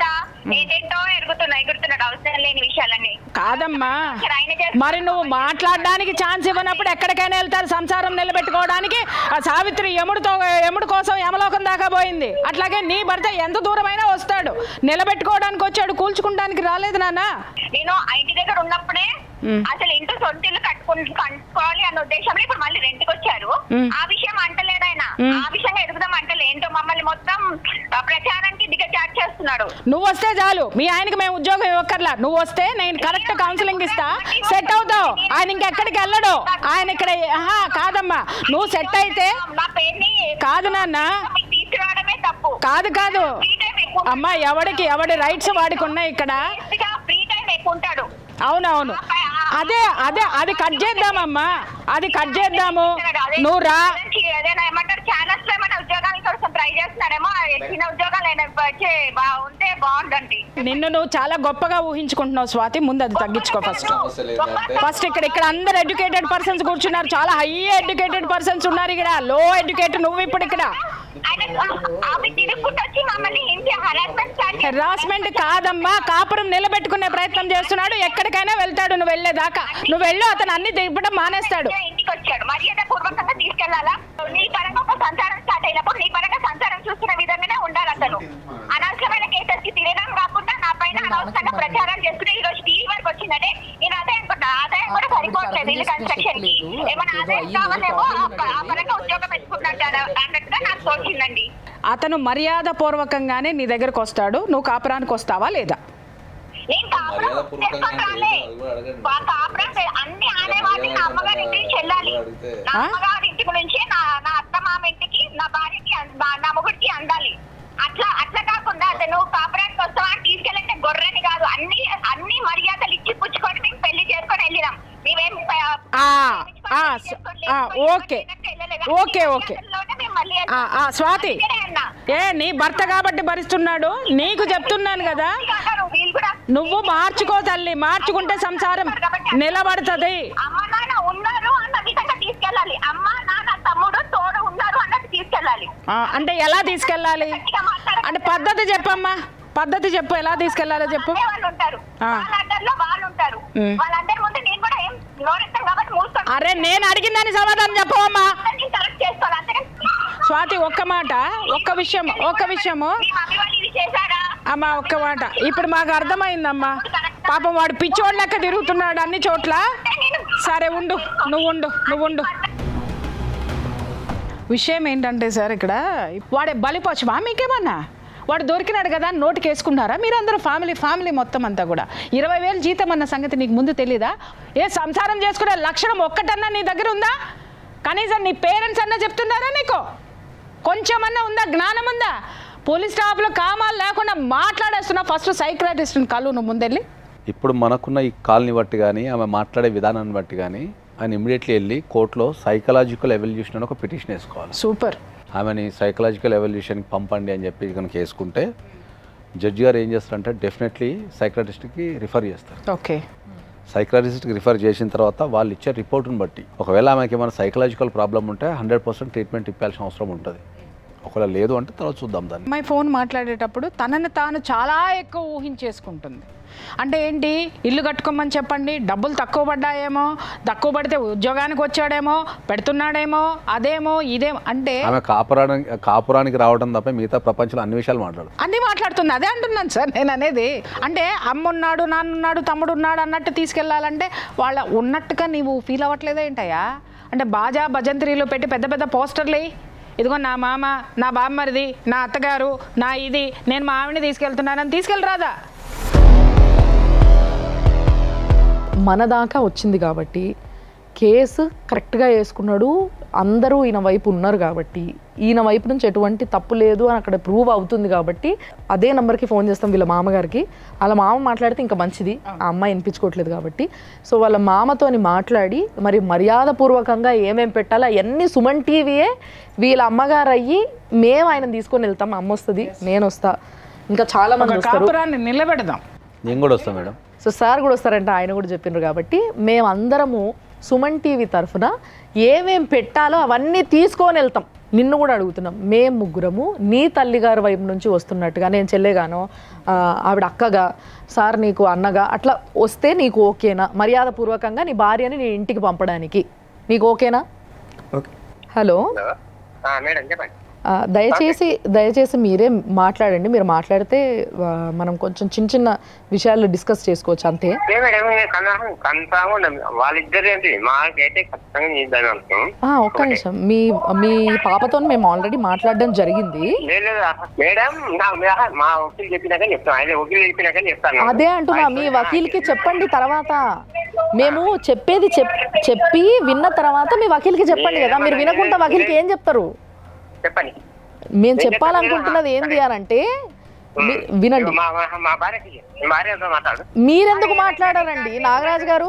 ఏంటేంటో ఎరుగుతున్నాయి ఎగురుతున్నాడు అవసరం లేని విషయాలన్నీ కాదమ్మా సరే, ఆయన చేస్తున్న మరి నువ్వు మాట్లాడడానికి ఛాన్స్ ఇవ్వనప్పుడు ఎక్కడికైనా వెళ్తారు సంసారం నిలబెట్టుకోవడానికి ఆ సావిత్రి యముడితో యముడు కోసం యమలోకం దాకా పోయింది అట్లాగే నీ భర్త ఎంత దూరమైనా వస్తాడు నిలబెట్టుకోవడానికి వచ్చాడు కూల్చుకుంటానికి రాలేదు నాన్న నేను ఆ ఇంటి దగ్గర ఉన్నప్పుడే అసలు ఇంటి సొంత ఇల్లు కట్టుకుని కట్టుకోవాలి అన్న ఉద్దేశంలో ఇప్పుడు మళ్ళీ రెంట్కి వచ్చారు ఆ విషయం అంటలేదు ఆయన ఆ విషయంగా ఎదుగుదాం అంటలే ఏంటో మమ్మల్ని మొత్తం ఆ, ప్రచారానికి దిగజాట్ చేస్తున్నాడు నువ్వు వస్తే చాలు మీ ఆయనకి మేము ఉద్యోగం ఇవ్వక్కర్లా నువ్వు వస్తే నేను కరెక్ట్ కౌన్సిలింగ్ ఇస్తా సెట్ అవుతావు ఆయన ఇంకెక్కడికి వెళ్ళడు ఆయన ఇక్కడ ఆహా, కాదమ్మా నువ్వు సెట్ అయితే నా పేరుని కాదు నాన్న మీకు తీసుకురావడమే తప్పు కాదు కాదు ఫ్రీ టైం ఎక్కువ అమ్మా ఎవడికి ఎవడి రైట్స్ వాడికి ఉన్నాయి ఇక్కడ ఫ్రీ టైం ఎక్కువ ఉంటాడు అవునవును అదే అదే అది కట్ చేద్దామమ్మా అది కట్ చేద్దాము నువ్వు రా ఏదైనా ఏమంటారు ఛానల్స్ లో ఏమైనా ఉద్యోగాల కోసం ట్రై చేస్తున్నాడేమో ఆ చిన్న ఉద్యోగాలు అయినా వచ్చి బా- ఉంటే బాగుందండి నిన్ను నువ్వు చాలా గొప్పగా ఊహించుకుంటున్నావు స్వాతి ముందు అది తగ్గించుకో ఫస్ట్ ఫస్ట్ ఇక్కడ ఇక్కడ అందరు ఎడ్యుకేటెడ్ పర్సన్స్ కూర్చున్నారు చాలా హై ఎడ్యుకేటెడ్ పర్సన్స్ ఉన్నారు ఇక్కడ లో ఎడ్యుకేటెడ్ నువ్వు ఇప్పుడు ఇక్కడ ఆయన ఆమె తిరుగుకుంటూ వచ్చి మమ్మల్ని హింస హరాస్మెంట్ స్టార్ట్ చేశారు. హెరాస్మెంట్ కాదమ్మా కాపురం నిలబెట్టుకునే ప్రయత్నం చేస్తున్నాడు ఎక్కడికైనా వెళ్తాడు నువ్వు వెళ్ళేదాకా నువ్వు వెళ్ళు అతను అన్ని దిగడం మానేస్తాడు ఇంటికి వచ్చాడు మర్యాద పూర్వకంగా తీసుకెళ్లాలా నీ పరంగా ఒక సంసారం స్టార్ట్ అయినప్పుడు నీ పరంగా సంసారం చూస్తున్న విధంగానే ఉండాలి అతను అనవసరమైన కేసెస్ కి తిరగడం కాకుండా నా పైన అనవసరంగా ప్రచారం చేసుకుని ఈ రోజు టీవీ వరకు వచ్చిందంటే నేను అదే అనుకుంటా ఆదాయం కూడా సరిపోవట్లేదు ఇల్లు కన్స్ట్రక్షన్ కి ఏమైనా ఆదాయం కావాలేమో ఆ- ఆ పరంగా ఉద్యోగం పెట్టుకున్నట్టు అన్నట్టుగా నాకు తోచిందండి అతను మర్యాద పూర్వకంగానే నీ దగ్గరకు వస్తాడు నువ్వు కాపురానికి వస్తావా లేదా నేను కాపురం చేసుకొని రాలే. మా కాపురం చే- అన్ని ఆడేవాడిని నా అమ్మగారి ఇంటికి చెల్లాలి నా అమ్మగారి ఇంటి నుంచి నా నా అత్త మామ ఇంటికి నా భార్యకి అం- నా- నా మొగుడికి అందాలి అట్లా అట్లా కాకుండా అతను కాపురానికి వస్తావా అని తీసుకెళ్ళంటే గొర్రెని కాదు అన్ని అన్ని మర్యాదలు ఇచ్చి పుచ్చుకొని మేము పెళ్లి చేసుకొని వెళ్ళినాం మేమేం ప- ఆ, ప్రేమించుకొని ఆ, పెళ్లి స- చేసుకొని ఆ, లేకపోతే ఓకే. వెళ్ళినట్టు వెళ్ళలేదు. ఓకే, అన్ని ఓకే. మర్యాదల్లోనే మేము మళ్ళీ ఆ, ఆ, స్వాతి ఇక్కడే అన్నా. ఏ నీ భర్త కాబట్టి భరిస్తున్నాడు నీకు చెప్తున్నాను కదా అన్నారు, వీళ్ళు కూడా నువ్వు మార్చుకో తల్లి మార్చుకుంటే సంసారం నిలబడుతుంది అమ్మ నాన్న ఉన్నారు అన్న విధంగా తీసుకెళ్ళాలి అమ్మ నాన్న తమ్ముడు తోడు ఉన్నారు అన్నట్టు తీసుకెళ్ళాలి ఆ, అంటే ఎలా తీసుకెళ్ళాలి గట్టిగా మాట్లాడకండి. అంటే పద్ధతి చెప్పమ్మా పద్ధతి చెప్పు ఎలా తీసుకెళ్లాలో చెప్పు అదే వాళ్ళు ఉంటారు ఆ. వాళ్ళందరిలో వాళ్ళు ఉంటారు ఉమ్. వాళ్ళందరి ముందు నేను కూడా ఏం నోరెత్తాను కాబట్టి మూసుకోండి అరే నేను అడిగిందని సమాధానం చెప్పవమ్మా నేను కరెక్ట్ చేసుకోవాలి అంతేగాని స్వాతి ఒక్క మాట ఒక్క విషయం ఒక్క విషయము మీ మమ్మీ వాళ్ళు ఇది చేశారా అమ్మా ఒక్క మాట ఇప్పుడు మాకు అర్థమైందమ్మా పాపం వాడు పిచ్చోడు లెక్క తిరుగుతున్నాడు అన్ని చోట్ల సరే ఉండు నువ్వు ఉండు నువ్వు ఉండు విషయం ఏంటంటే సార్ ఇక్కడ వాడే బలిపశువా మీకేమన్నా వాడు దొరికినాడు కదా అని నోటికి వేసుకున్నారా మీరందరూ ఫ్యామిలీ ఫ్యామిలీ మొత్తం అంతా కూడా ఇరవై వేలు జీతం అన్న సంగతి నీకు ముందు తెలీదా ఏ సంసారం చేసుకునే లక్షణం ఒక్కటన్నా నీ దగ్గర ఉందా కనీసం నీ పేరెంట్స్ అన్నా చెప్తున్నారా నీకు కొంచెమన్నా ఉందా జ్ఞానం ఉందా పోలీస్ స్టాఫ్లో కామాలు లేకుండా మాట్లాడేస్తున్నా ఫస్ట్ సైక్రాటిస్ట్ని కలు నువ్వు ముందెళ్ళి ఇప్పుడు మనకున్న ఈ కాల్ని బట్టి కానీ ఆమె మాట్లాడే విధానాన్ని బట్టి కానీ ఆయన ఇమీడియట్లీ వెళ్ళి కోర్టులో సైకలాజికల్ ఎవల్యూషన్ అని ఒక పిటిషన్ వేసుకోవాలి సూపర్ ఆమెని సైకలాజికల్ ఎవల్యూషన్కి పంపండి అని చెప్పి కనుక వేసుకుంటే జడ్జి గారు ఏం చేస్తారంటే డెఫినెట్లీ సైక్రాటిస్ట్కి రిఫర్ చేస్తారు ఓకే సైక్రాటిస్ట్కి రిఫర్ చేసిన తర్వాత వాళ్ళు ఇచ్చే రిపోర్ట్ని బట్టి ఒకవేళ ఆమెకి ఏమైనా సైకలాజికల్ ప్రాబ్లం ఉంటే హండ్రెడ్ పర్సెంట్ ట్రీట్మెంట్ ఇప్పాల్సిన అవసరం ఉంటుంది ఒకవేళ లేదు అంటే తర్వాత చూద్దాం దాన్ని అమ్మాయి ఫోన్ మాట్లాడేటప్పుడు తనని తాను చాలా ఎక్కువ ఊహించేసుకుంటుంది అంటే ఏంటి ఇల్లు కట్టుకోమని చెప్పండి డబ్బులు తక్కువ పడ్డాయేమో తక్కువ పడితే ఉద్యోగానికి వచ్చాడేమో పెడుతున్నాడేమో అదేమో ఇదేమో అంటే ఆమె కాపురానికి కాపురానికి రావడం తప్ప మిగతా ప్రపంచంలో అన్ని విషయాలు మాట్లాడు అన్నీ మాట్లాడుతుంది అదే అంటున్నాను సార్ నేను అనేది అంటే అమ్మ ఉన్నాడు నాన్న ఉన్నాడు తమ్ముడు ఉన్నాడు అన్నట్టు తీసుకెళ్ళాలంటే వాళ్ళ ఉన్నట్టుగా నీవు ఫీల్ అవ్వట్లేదా ఏంటయ్యా అంటే బాజా భజంత్రీలు పెట్టి పెద్ద పెద్ద పోస్టర్లు ఎయ్. ఇదిగో నా మామ నా బామ్మరిది నా అత్తగారు నా ఇది నేను మా ఆవిడని తీసుకెళ్తున్నానని తీసుకెళ్ళరాదా మన దాకా వచ్చింది కాబట్టి కేసు కరెక్ట్గా వేసుకున్నాడు అందరూ ఈయన వైపు ఉన్నారు కాబట్టి ఈయన వైపు నుంచి ఎటువంటి తప్పు లేదు అని అక్కడ ప్రూవ్ అవుతుంది కాబట్టి అదే నెంబర్కి ఫోన్ చేస్తాం వీళ్ళ మామగారికి వాళ్ళ మామ మాట్లాడితే ఇంకా మంచిది ఆ అమ్మాయి వినిపించుకోవట్లేదు కాబట్టి సో వాళ్ళ మామతోని మాట్లాడి మరి మర్యాదపూర్వకంగా ఏమేం పెట్టాలో అవన్నీ సుమన్ టీవీయే వీళ్ళ అమ్మగారు అయ్యి మేము ఆయన తీసుకొని వెళ్తాం అమ్మ వస్తుంది నేను వస్తా ఇంకా చాలా మంది ఒక వస్తారు కాపురాన్ని నిలబెడదాం నేను కూడా వస్తాను మేడం సో సార్ కూడా వస్తారంటే ఆయన కూడా చెప్పిండ్రు కాబట్టి మేమందరము సుమన్ టీవీ తరఫున ఏమేం పెట్టాలో అవన్నీ తీసుకొని వెళ్తాం నిన్ను కూడా అడుగుతున్నాం మేము ముగ్గురము నీ తల్లిగారి వైపు నుంచి వస్తున్నట్టుగా నేను చెల్లేగాను ఆ, ఆవిడ అక్కగా సార్ నీకు అన్నగా అట్లా వస్తే నీకు ఓకేనా మర్యాదపూర్వకంగా నీ భార్యని నీ ఇంటికి పంపడానికి నీకు ఓకేనా ఓకే హలో మేడం చెప్పండి ఆ, దయచేసి దయచేసి మీరే మాట్లాడండి మీరు మాట్లాడితే ఆ, మనం కొంచెం చిన్న చిన్న విషయాలు డిస్కస్ చేసుకోవచ్చు అంతే ఏ మేడం కన్ఫామ్ కన్ఫామ్ ఉండదు వాళ్ళిద్దరు ఏంటి మాకైతే ఖచ్చితంగా చేద్దాం అనుకున్నాం ఆ, ఒక్క నిమిషం మీ మీ పాపతో మేము ఆల్రెడీ మాట్లాడడం జరిగింది లేదు లేదు, మేడం నా నా- మా వకీలు చెప్పినాక చెప్తాను ఆయన వకీలు చెప్పినాక చెప్తాను అదే అంటున్నా మీ వకీల్కి చెప్పండి తర్వాత మేము చెప్పేది చెప్ చెప్పి విన్న తర్వాత మీ వకీల్కి చెప్పండి కదా మీరు వినకుండా వకీల్కి ఏం చెప్తారు చెప్పండి మేము చెప్పాలనుకుంటున్నది ఏంది అని అంటే మీ- వినండి మా మా- మా భార్యకి మా భార్యతో మాట్లాడు మీరెందుకు మాట్లాడారండి నాగరాజు గారు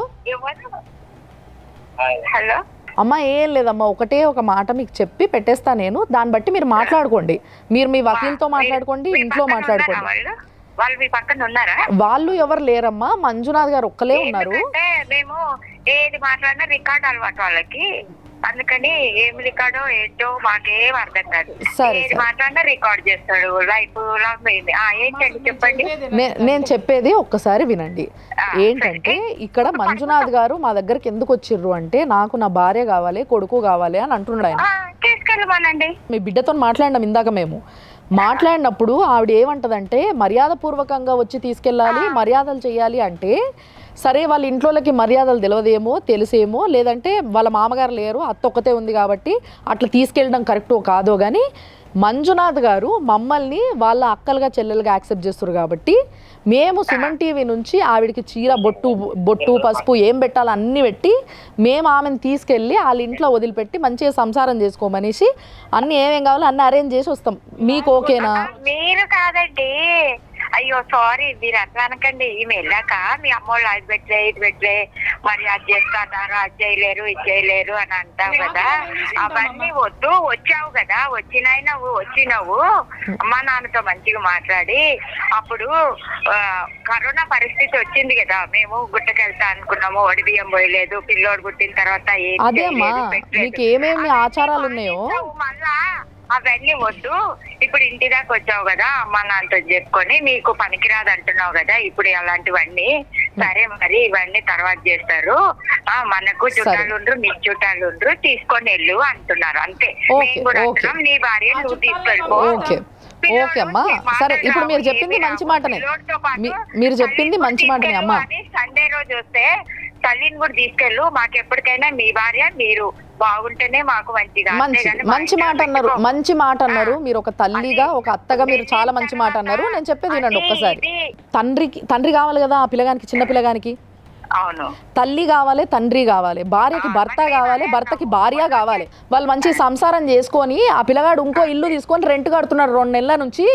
హలో అమ్మ ఏం లేదమ్మా ఒకటే ఒక మాట మీకు చెప్పి పెట్టేస్తా నేను దాన్ని బట్టి మీరు మాట్లాడుకోండి మీరు మీ వకీల్తో మాట్లాడుకోండి మీ ఇంట్లో పక్కన మాట్లాడుకోండి ఉన్నారా వాళ్ళు వాళ్ళు మీ పక్కన ఉన్నారా వాళ్ళు ఎవరు లేరమ్మా మంజునాథ్ గారు ఒక్కలే ఉన్నారు ఎందుకంటే మేము ఏది మాట్లాడినా రికార్డ్ అలవాటు వాళ్ళకి అందుకని ఏం రికార్డో ఏంటో మాకేం అర్థం కాదు సరే, ఏది సరే. మాట్లాడినా రికార్డ్ చేస్తాడు లైఫ్ లాంగ్ పోయింది ఆ ఏంటండి చెప్పండి నే- నేను చెప్పేది ఒక్కసారి వినండి ఏంటంటే ఇక్కడ మంజునాథ్ గారు మా దగ్గరికి ఎందుకు వచ్చిర్రు అంటే నాకు నా భార్య కావాలి కొడుకు కావాలి అని అంటున్నాడు ఆయన ఆ, తీసుకెళ్ళమనండి మీ బిడ్డతో మాట్లాడినాం ఇందాక మేము మాట్లాడినప్పుడు ఆవిడ ఏమంటదంటే మర్యాదపూర్వకంగా వచ్చి తీసుకెళ్ళాలి మర్యాదలు చేయాలి అంటే సరే వాళ్ళ ఇంట్లోకి మర్యాదలు తెలియదేమో తెలిసేమో లేదంటే వాళ్ళ మామగారు లేరు అత్త ఒక్కతే ఉంది కాబట్టి అట్లా తీసుకెళ్ళడం కరెక్టో కాదో కానీ మంజునాథ్ గారు మమ్మల్ని వాళ్ళ అక్కలుగా చెల్లెలుగా యాక్సెప్ట్ చేస్తారు కాబట్టి మేము సుమన్ టీవీ నుంచి ఆవిడకి చీర బొట్టు బొట్టు పసుపు ఏం పెట్టాలో అన్నీ పెట్టి మేము ఆమెను తీసుకెళ్ళి వాళ్ళ ఇంట్లో వదిలిపెట్టి మంచిగా సంసారం చేసుకోమనేసి అన్ని ఏమేం కావాలో అన్ని అరేంజ్ చేసి వస్తాం మీకు ఓకేనా మీరు కాదండి అయ్యో సారీ మీరు అట్లా అనకండి ఈమె వెళ్ళాక మీ అమ్మోళ్ళు అది పెట్టలే ఇది పెట్టలే మరి అది చేస్తాను అది చేయలేరు ఇది చేయలేరు అని అంటావు కదా అవన్నీ వద్దు వచ్చావు కదా వచ్చినాయి నువ్వు వచ్చినావు అమ్మా నాన్నతో మంచిగా మాట్లాడి అప్పుడు ఆ, కరోనా పరిస్థితి వచ్చింది కదా మేము గుట్టకెళ్తా అనుకున్నాము ఒడి బియ్యం పోయలేదు పిల్లోడు పుట్టిన తర్వాత ఏం అదే అమ్మా చేయలేదు, పెట్టలేదు. మీకు ఏమేమి ఆచారాలు ఉన్నాయో నువ్వు మళ్ళా అవన్నీ వద్దు ఇప్పుడు ఇంటి దాకా వచ్చావు కదా అమ్మ నాన్నతో చెప్పుకొని నీకు పనికిరాదు అంటున్నావు కదా ఇప్పుడు అలాంటివన్నీ సరే మరి ఇవన్నీ తర్వాత చేస్తారు ఆ మనకు చుట్టాలు ఉండ్రు నీ చుట్టాలు ఉండ్రు తీసుకొని వెళ్ళు అంటున్నారు అంతే ఓకే, మేము కూడా ఓకే. అంటున్నాం నీ భార్య నువ్వు తీసుకెళ్ళిపో ఓకే ఓకే అమ్మా సరే ఇప్పుడు మీరు చెప్పింది మంచి మాటనే మీ- మీరు చెప్పింది మంచి మాటనే అమ్మా సండే రోజు వస్తే తల్లిని కూడా తీసుకెళ్ళు మాకు ఎప్పటికైనా మీ భార్య మీరు బాగుంటేనే మాకు మంచిగా మంచి అంతేగాని మంచి మాట బయట అన్నారు పెట్టుకో. మంచి మాట అన్నారు మీరు ఒక తల్లిగా ఒక అత్తగా మీరు చాలా మంచి మాట అన్నారు నేను చెప్పేది వినండి అది ఒక్కసారి ఇది. తండ్రికి తండ్రి కావాలి కదా ఆ పిల్లగానికి చిన్న పిల్లగానికి అవును తల్లి కావాలి తండ్రి కావాలి భార్యకి భర్త కావాలి భర్తకి భార్య కావాలి వాళ్ళు మంచి సంసారం చేసుకొని ఆ పిల్లగాడు ఇంకో ఇల్లు తీసుకొని రెంట్ కడుతున్నారు రెండు నెలల నుంచి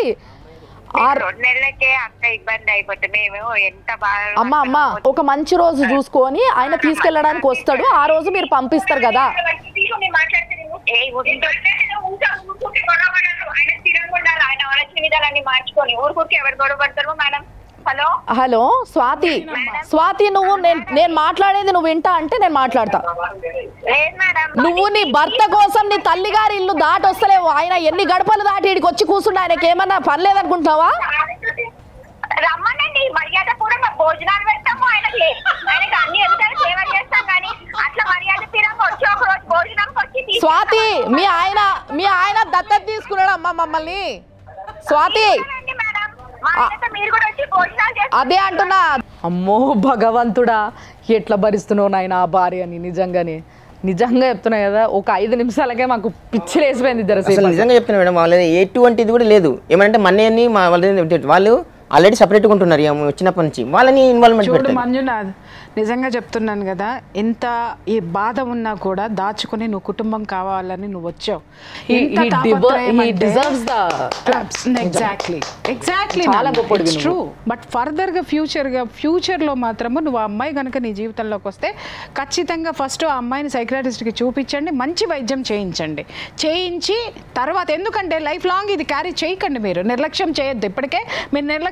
ఆ రెండు నెలలకే అంత ఇబ్బంది అయిపోతే మేము ఎంత బాగా అమ్మ అమ్మ ఒక మంచి రోజు చూసుకొని ఆయన తీసుకెళ్ళడానికి వస్తాడు ఆ రోజు మీరు పంపిస్తారు కదా ఏ ఉండు. ఆయన స్థిరంగా ఉండాలి ఆయన ఆలోచన విధాలన్నీ మార్చుకొని ఊరుకూరికి ఎవరు గొడవ పడతారు madam hello hello Swathi Swathi నువ్వు నేను నేను మాట్లాడేది నువ్వు వింటా అంటే నేను మాట్లాడతా లేదు మేడం నువ్వు నీ భర్త కోసం నీ తల్లిగారి ఇల్లు దాటి వస్తలేవు ఆయన ఎన్ని గడపలు దాటి ఇడికి వచ్చి కూర్చుంటే ఆయనకి ఏమన్నా పని లేదనుకుంటున్నావా రమ్మనండి మర్యాద కూడా మా భోజనాలు పెడతాము ఆయనకి ఆయనకి అన్ని ఎదుగుతారు సేవ చేస్తాం కానీ అట్లా మర్యాద తీరంగా వచ్చి ఒక రోజు భోజనంకి వచ్చి తీసుకెళ్ళి స్వాతి మీ ఆయన మీ ఆయన దత్తత తీసుకున్నాడు అమ్మ మమ్మల్ని స్వాతి రండి మేడం మా ఆయనతో మీరు కూడా వచ్చి భోజనాలు చేస్తారు అదే అంటున్నా అమ్మో భగవంతుడా ఎట్లా భరిస్తున్నావు నాయన ఆ భార్యని నిజంగానే నిజంగా చెప్తున్నా కదా ఒక ఐదు నిమిషాలకే మాకు పిచ్చి లేసిపోయింది ఇద్దరు అసలు నిజంగా చెప్తున్నా మేడం వాళ్ళది ఎటువంటిది కూడా లేదు ఏమంటే మన్నయ్యని మా వాళ్ళని వాళ్ళు ఆల్రెడీ సపరేట్గా ఉంటున్నారు ఇక వచ్చినప్పటి నుంచి వాళ్ళని ఇన్వాల్వ్మెంట్ చూడు పెట్టారు మంజునాథ్ నిజంగా చెప్తున్నాను కదా ఎంత ఈ బాధ ఉన్నా కూడా దాచుకుని నువ్వు కుటుంబం కావాలని నువ్వు వచ్చావు ఎగ్జాక్ట్లీ ఎగ్జాక్ట్లీ చాలా గొప్పోడివి నువ్వు. ట్రూ బట్ ఫర్దర్గా ఫ్యూచర్గా ఫ్యూచర్లో మాత్రము నువ్వు ఆ అమ్మాయి కనుక నీ జీవితంలోకి వస్తే ఖచ్చితంగా ఫస్ట్ ఆ అమ్మాయిని సైక్రాటిస్ట్కి చూపించండి మంచి వైద్యం చేయించండి చేయించి తర్వాత ఎందుకంటే లైఫ్ లాంగ్ ఇది క్యారీ చేయకండి మీరు నిర్లక్ష్యం చేయొద్దు ఇప్పటికే మీరు నిర్లక్ష్యం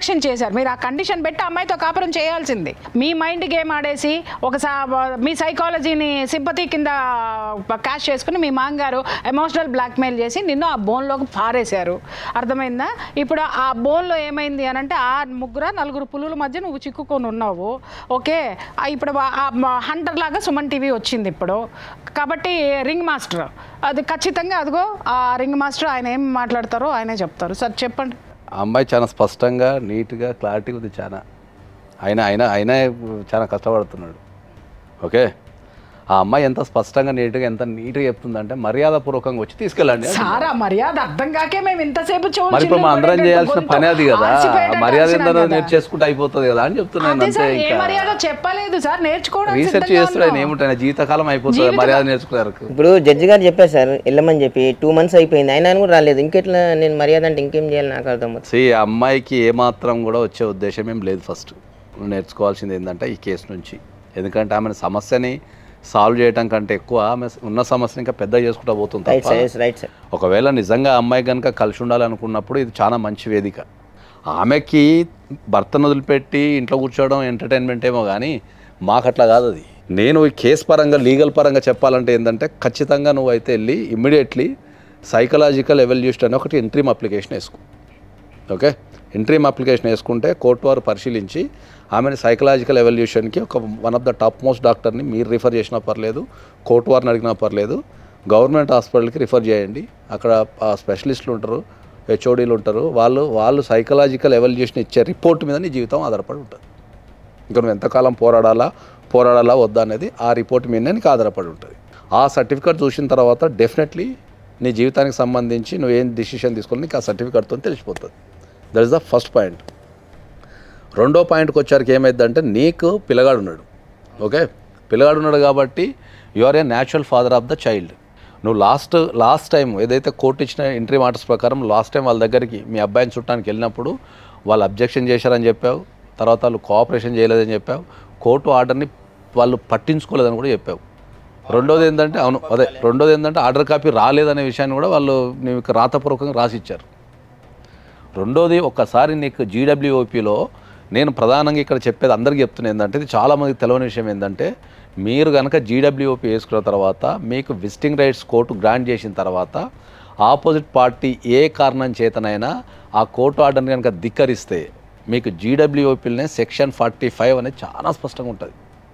అబ్జెక్షన్ చేశారు మీరు ఆ కండిషన్ పెట్టి ఆ అమ్మాయితో కాపురం చేయాల్సింది మీ మైండ్ గేమ్ ఆడేసి ఒకసా మీ సైకాలజీని సింపతి కింద క్యాష్ చేసుకుని మీ మాంగారు ఎమోషనల్ బ్లాక్మెయిల్ చేసి నిన్ను ఆ బోన్లోకి పారేశారు అర్థమైందా ఇప్పుడు ఆ బోన్లో ఏమైంది అని అంటే ఆ ముగ్గురు నలుగురు పులుల మధ్య నువ్వు చిక్కుకొని ఉన్నావు ఓకే ఆ ఇప్పుడు హంటర్ లాగా సుమన్ టీవీ వచ్చింది ఇప్పుడు కాబట్టి రింగ్ మాస్టర్ అది ఖచ్చితంగా అదిగో ఆ రింగ్ మాస్టర్ ఆయన ఏం మాట్లాడతారో ఆయనే చెప్తారు సార్ చెప్పండి ఆ అమ్మాయి చాలా స్పష్టంగా నీట్గా క్లారిటీ ఉంది చాలా ఆయన ఆయన ఆయన చాలా కష్టపడుతున్నాడు ఓకే ఆ అమ్మాయి ఎంత స్పష్టంగా నీట్గా ఎంత నీట్గా చెప్తుందంటే మర్యాదపూర్వకంగా వచ్చి తీసుకెళ్ళండి సార్ ఆ మర్యాద అర్థం కాకే మేము ఇంతసేపు చెవులు మరి ఇప్పుడు మా అందరం చిల్లులు చేయాల్సిన గొంతు పని అది కదా ఆర్చిపోయేటట్టు మర్యాద అరిచినాం ఏందో కదా. నేర్చేసుకుంటే అయిపోతుంది కదా అని చెప్తున్నాను అదే అంతే సార్ ఏ ఇంకా మర్యాద చెప్పలేదు సార్ నేర్చుకోవడం రీసెర్చ్ చేస్తున్నాడు ఏముంటాయి జీవితకాలం అయిపోతుంది మర్యాద నేర్చుకున్నారు ఇప్పుడు జడ్జి గారు చెప్పారు సార్ వెళ్ళమని చెప్పి టూ మంత్స్ అయిపోయింది అయినా కూడా రాలేదు ఇంకెట్లా నేను మర్యాద అంటే ఇంకేం చేయాలి నాకు అర్థం అవుతుంది సి అమ్మాయికి ఏమాత్రం కూడా వచ్చే ఉద్దేశం ఏం లేదు ఫస్ట్ నువ్వు నేర్చుకోవాల్సింది ఏంటంటే ఈ కేసు నుంచి ఎందుకంటే ఆమె సమస్యని సాల్వ్ చేయడం కంటే ఎక్కువ ఆమె ఉన్న సమస్యని ఇంకా పెద్ద చేసుకుంటా పోతుంది రైట్ తప్ప సార్ రైట్ సార్ ఒకవేళ నిజంగా ఆ అమ్మాయి కనుక కలిసి ఉండాలనుకున్నప్పుడు ఇది చాలా మంచి వేదిక ఆమెకి భర్తను వదిలిపెట్టి ఇంట్లో కూర్చోవడం ఎంటర్టైన్మెంట్ ఏమో కానీ మాకు అట్లా కాదు అది నేను ఈ కేసు పరంగా లీగల్ పరంగా చెప్పాలంటే ఏంటంటే ఖచ్చితంగా నువ్వు అయితే వెళ్ళి ఇమ్మీడియట్లీ సైకలాజికల్ ఎవల్యూషన్ అని ఒకటి ఎంట్రీమ్ అప్లికేషన్ వేసుకో ఓకే ఇంట్రీమ్ అప్లికేషన్ వేసుకుంటే కోర్టు వారు పరిశీలించి ఆమెను సైకలాజికల్ ఎవల్యూషన్కి ఒక one of the top most డాక్టర్ని మీరు రిఫర్ చేసినా పర్లేదు కోర్టు వారిని అడిగినా పర్లేదు గవర్నమెంట్ హాస్పిటల్కి రిఫర్ చేయండి అక్కడ ఆ స్పెషలిస్టులు ఉంటారు హెచ్ఓడీలు ఉంటారు వాళ్ళు వాళ్ళు సైకలాజికల్ ఎవల్యూషన్ ఇచ్చే రిపోర్ట్ మీద నీ జీవితం ఆధారపడి ఉంటుంది ఇంకా నువ్వు ఎంతకాలం పోరాడాలా పోరాడాలా వద్దా అనేది ఆ రిపోర్ట్ మీదనే నీకు ఆధారపడి ఉంటుంది ఆ సర్టిఫికేట్ చూసిన తర్వాత డెఫినెట్లీ నీ జీవితానికి సంబంధించి నువ్వు ఏం డిసిషన్ తీసుకోవాలి నీకు ఆ సర్టిఫికేట్తో తెలిసిపోతుంది that is the first point రెండో పాయింట్కి వచ్చారికి ఏమైందంటే నీకు పిల్లగాడు ఉన్నాడు ఓకే పిల్లగాడు ఉన్నాడు కాబట్టి you are a natural father of the child నువ్వు లాస్ట్ లాస్ట్ టైం ఏదైతే కోర్టు ఇచ్చిన ఎంట్రీ మాటర్స్ ప్రకారం లాస్ట్ టైం వాళ్ళ దగ్గరికి మీ అబ్బాయిని చుట్టానికి వెళ్ళినప్పుడు వాళ్ళు అబ్జెక్షన్ చేశారని చెప్పావు తర్వాత వాళ్ళు కోఆపరేషన్ చేయలేదని చెప్పావు కోర్టు ఆర్డర్ని వాళ్ళు పట్టించుకోలేదని కూడా చెప్పావు రెండోది ఏంటంటే అవును అదే రెండోది ఏంటంటే ఆర్డర్ కాపీ రాలేదనే విషయాన్ని కూడా వాళ్ళు నీకు రాతపూర్వకంగా రాసిచ్చారు రెండోది ఒక్కసారి నీకు జీడబ్ల్యూఓపిలో నేను ప్రధానంగా ఇక్కడ చెప్పేది అందరికీ చెప్తున్నా ఏంటంటే ఇది చాలామందికి తెలియని విషయం ఏంటంటే మీరు కనుక జీడబ్ల్యూఓపీ వేసుకున్న తర్వాత మీకు విజిటింగ్ రైట్స్ కోర్టు గ్రాంట్ చేసిన తర్వాత ఆపోజిట్ పార్టీ ఏ కారణం చేతనైనా ఆ కోర్టు ఆర్డర్ని కనుక ధిక్కరిస్తే మీకు జీడబ్ల్యూఓపీలనే సెక్షన్ ఫార్టీ ఫైవ్ అనేది చాలా స్పష్టంగా ఉంటుంది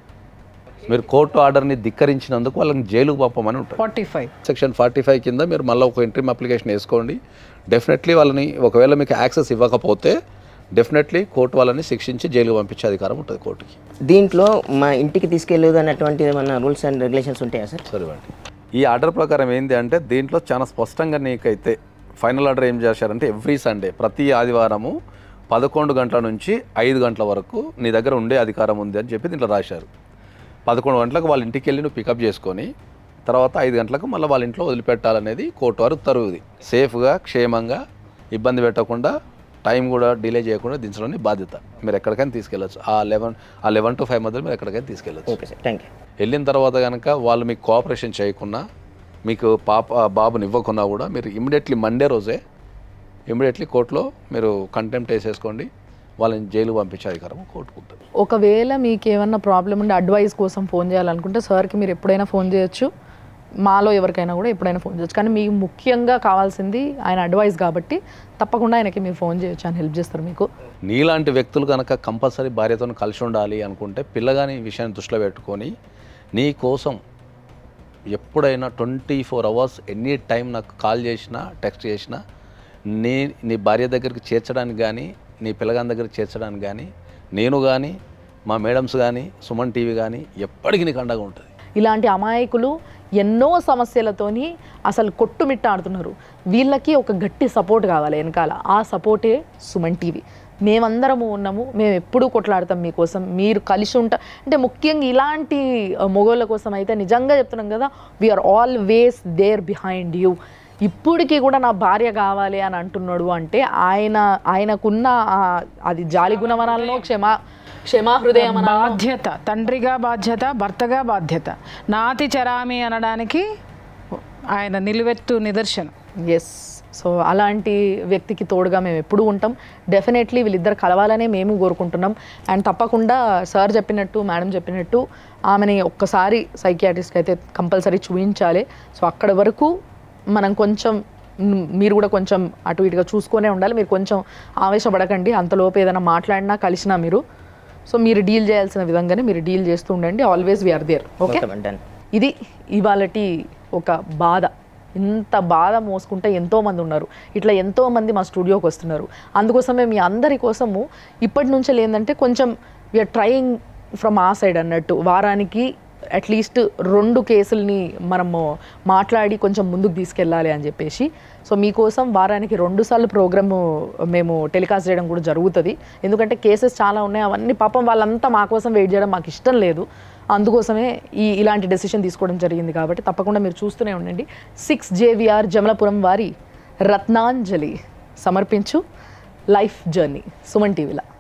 మీరు కోర్టు ఆర్డర్ని ధిక్కరించినందుకు వాళ్ళని జైలుకు పంపమని ఉంటుంది forty five section forty five కింద మీరు మళ్ళీ ఒక ఇంట్రీమ్ అప్లికేషన్ వేసుకోండి డెఫినెట్లీ వాళ్ళని ఒకవేళ మీకు యాక్సెస్ ఇవ్వకపోతే డెఫినెట్లీ కోర్టు వాళ్ళని శిక్షించి జైలుకు పంపించే అధికారం ఉంటుంది కోర్టుకి దీంట్లో మా ఇంటికి తీసుకెళ్ళదు అన్నటువంటి ఏమన్నా రూల్స్ అండ్ రెగ్యులేషన్స్ ఉంటాయా సార్ సరేవండి ఈ ఆర్డర్ ప్రకారం ఏంటి అంటే దీంట్లో చాలా స్పష్టంగా నీకైతే ఫైనల్ ఆర్డర్ ఏం చేశారంటే ఎవ్రీ సండే ప్రతి ఆదివారము పదకొండు గంటల నుంచి ఐదు గంటల వరకు నీ దగ్గర ఉండే అధికారం ఉంది అని చెప్పి దీంట్లో రాశారు పదకొండు గంటలకు వాళ్ళ ఇంటికి వెళ్ళి నువ్వు పికప్ చేసుకొని తర్వాత ఐదు గంటలకు మళ్ళీ వాళ్ళ ఇంట్లో వదిలిపెట్టాలనేది కోర్టు వారు ఉత్తర్వుది సేఫ్గా క్షేమంగా ఇబ్బంది పెట్టకుండా టైం కూడా డిలే చేయకుండా దించడానికి బాధ్యత మీరు ఎక్కడికైనా తీసుకెళ్ళచ్చు ఆ లెవెన్ ఆ లెవెన్ టు ఫైవ్ మధ్యలో మీరు ఎక్కడికైనా తీసుకెళ్ళచ్చు ఓకే సార్ థ్యాంక్ యూ వెళ్ళిన తర్వాత కనుక వాళ్ళు మీకు కోఆపరేషన్ చేయకున్నా మీకు పాప బాబుని ఇవ్వకున్నా కూడా మీరు ఇమీడియట్లీ మండే రోజే ఇమీడియట్లీ కోర్టులో మీరు కంటెంప్ట్ వేసేసుకోండి వాళ్ళని జైలు పంపించే అధికారం కోర్టుకుంటుంది ఒకవేళ మీకు ఏమన్నా ప్రాబ్లం ఉంటే అడ్వైస్ కోసం ఫోన్ చేయాలనుకుంటే సార్కి మీరు ఎప్పుడైనా ఫోన్ చేయొచ్చు మాలో ఎవరికైనా కూడా ఎప్పుడైనా ఫోన్ చేయొచ్చు కానీ మీకు ముఖ్యంగా కావాల్సింది ఆయన అడ్వైస్ కాబట్టి తప్పకుండా ఆయనకి మీరు ఫోన్ చేయొచ్చు ఆయన హెల్ప్ చేస్తారు మీకు నీలాంటి వ్యక్తులు కనుక కంపల్సరీ భార్యతో కలిసి ఉండాలి అనుకుంటే పిల్లగాని ఈ విషయాన్ని దృష్టిలో పెట్టుకొని నీ కోసం ఎప్పుడైనా twenty four hours any time నాకు కాల్ చేసినా టెక్స్ట్ చేసినా నీ నీ భార్య దగ్గరికి చేర్చడానికి కానీ నీ పిల్లగాని దగ్గరికి చేర్చడానికి కానీ నేను కానీ మా మేడమ్స్ కానీ సుమన్ టీవీ కానీ ఎప్పటికీ నీకు అండగా ఉంటుంది ఇలాంటి అమాయకులు ఎన్నో సమస్యలతోని అసలు కొట్టుమిట్టాడుతున్నారు వీళ్ళకి ఒక గట్టి సపోర్ట్ కావాలి వెనకాల ఆ సపోర్టే సుమన్ టీవీ మేమందరము ఉన్నాము మేము ఎప్పుడూ కొట్లాడతాం మీకోసం మీరు కలిసి ఉంటా అంటే ముఖ్యంగా ఇలాంటి ఆ, మొగోళ్ళ కోసం అయితే నిజంగా చెప్తున్నాం కదా we are always there behind you ఇప్పటికీ కూడా నా భార్య కావాలి అని అంటున్నాడు అంటే ఆయన ఆయనకున్న ఆ, అది జాలి గుణవనాలను క్షమా క్షమా హృదయం అనాలో బాధ్యత తండ్రిగా బాధ్యత భర్తగా బాధ్యత నాతి చరామి అనడానికి ఆయన నిలువెత్తు నిదర్శనం ఎస్ సో అలాంటి వ్యక్తికి తోడుగా మేము ఎప్పుడూ ఉంటాం డెఫినెట్లీ వీళ్ళిద్దరు కలవాలనే మేము కోరుకుంటున్నాం అండ్ తప్పకుండా సార్ చెప్పినట్టు మేడం చెప్పినట్టు ఆమెని ఒక్కసారి సైకియాట్రిస్ట్కి అయితే కంపల్సరీ చూపించాలి సో అక్కడ వరకు మనం కొంచెం మ్, మీరు కూడా కొంచెం అటు ఇటుగా చూసుకొనే ఉండాలి మీరు కొంచెం ఆవేశపడకండి అంతలోపు ఏదైనా మాట్లాడినా కలిసినా మీరు సో మీరు డీల్ చేయాల్సిన విధంగానే మీరు డీల్ చేస్తూ ఉండండి always we are there okay okay done ఇది ఇవాళటి ఒక బాధ ఇంత బాధ మోసుకుంటే ఎంతోమంది ఉన్నారు ఇట్లా ఎంతోమంది మా స్టూడియోకి వస్తున్నారు అందుకోసమే మీ అందరి కోసము ఇప్పటి నుంచే ఏంటంటే కొంచెం వీఆర్ ట్రయింగ్ ఫ్రమ్ ఆ సైడ్ అన్నట్టు వారానికి అట్లీస్ట్ రెండు కేసుల్ని మనము మాట్లాడి కొంచెం ముందుకు తీసుకెళ్ళాలి అని చెప్పేసి సో మీకోసం వారానికి రెండు సార్లు ప్రోగ్రాము మేము టెలికాస్ట్ చేయడం కూడా జరుగుతుంది ఎందుకంటే కేసెస్ చాలా ఉన్నాయి అవన్నీ పాపం వాళ్ళంతా మా కోసం వెయిట్ చేయడం మాకు ఇష్టం లేదు అందుకోసమే ఈ ఇలాంటి డెసిషన్ తీసుకోవడం జరిగింది కాబట్టి తప్పకుండా మీరు చూస్తూనే ఉండండి సిక్స్ జేవిఆర్ జమలపురం వారి రత్నాంజలి సమర్పించు లైఫ్ జర్నీ సుమన్ టీవీలో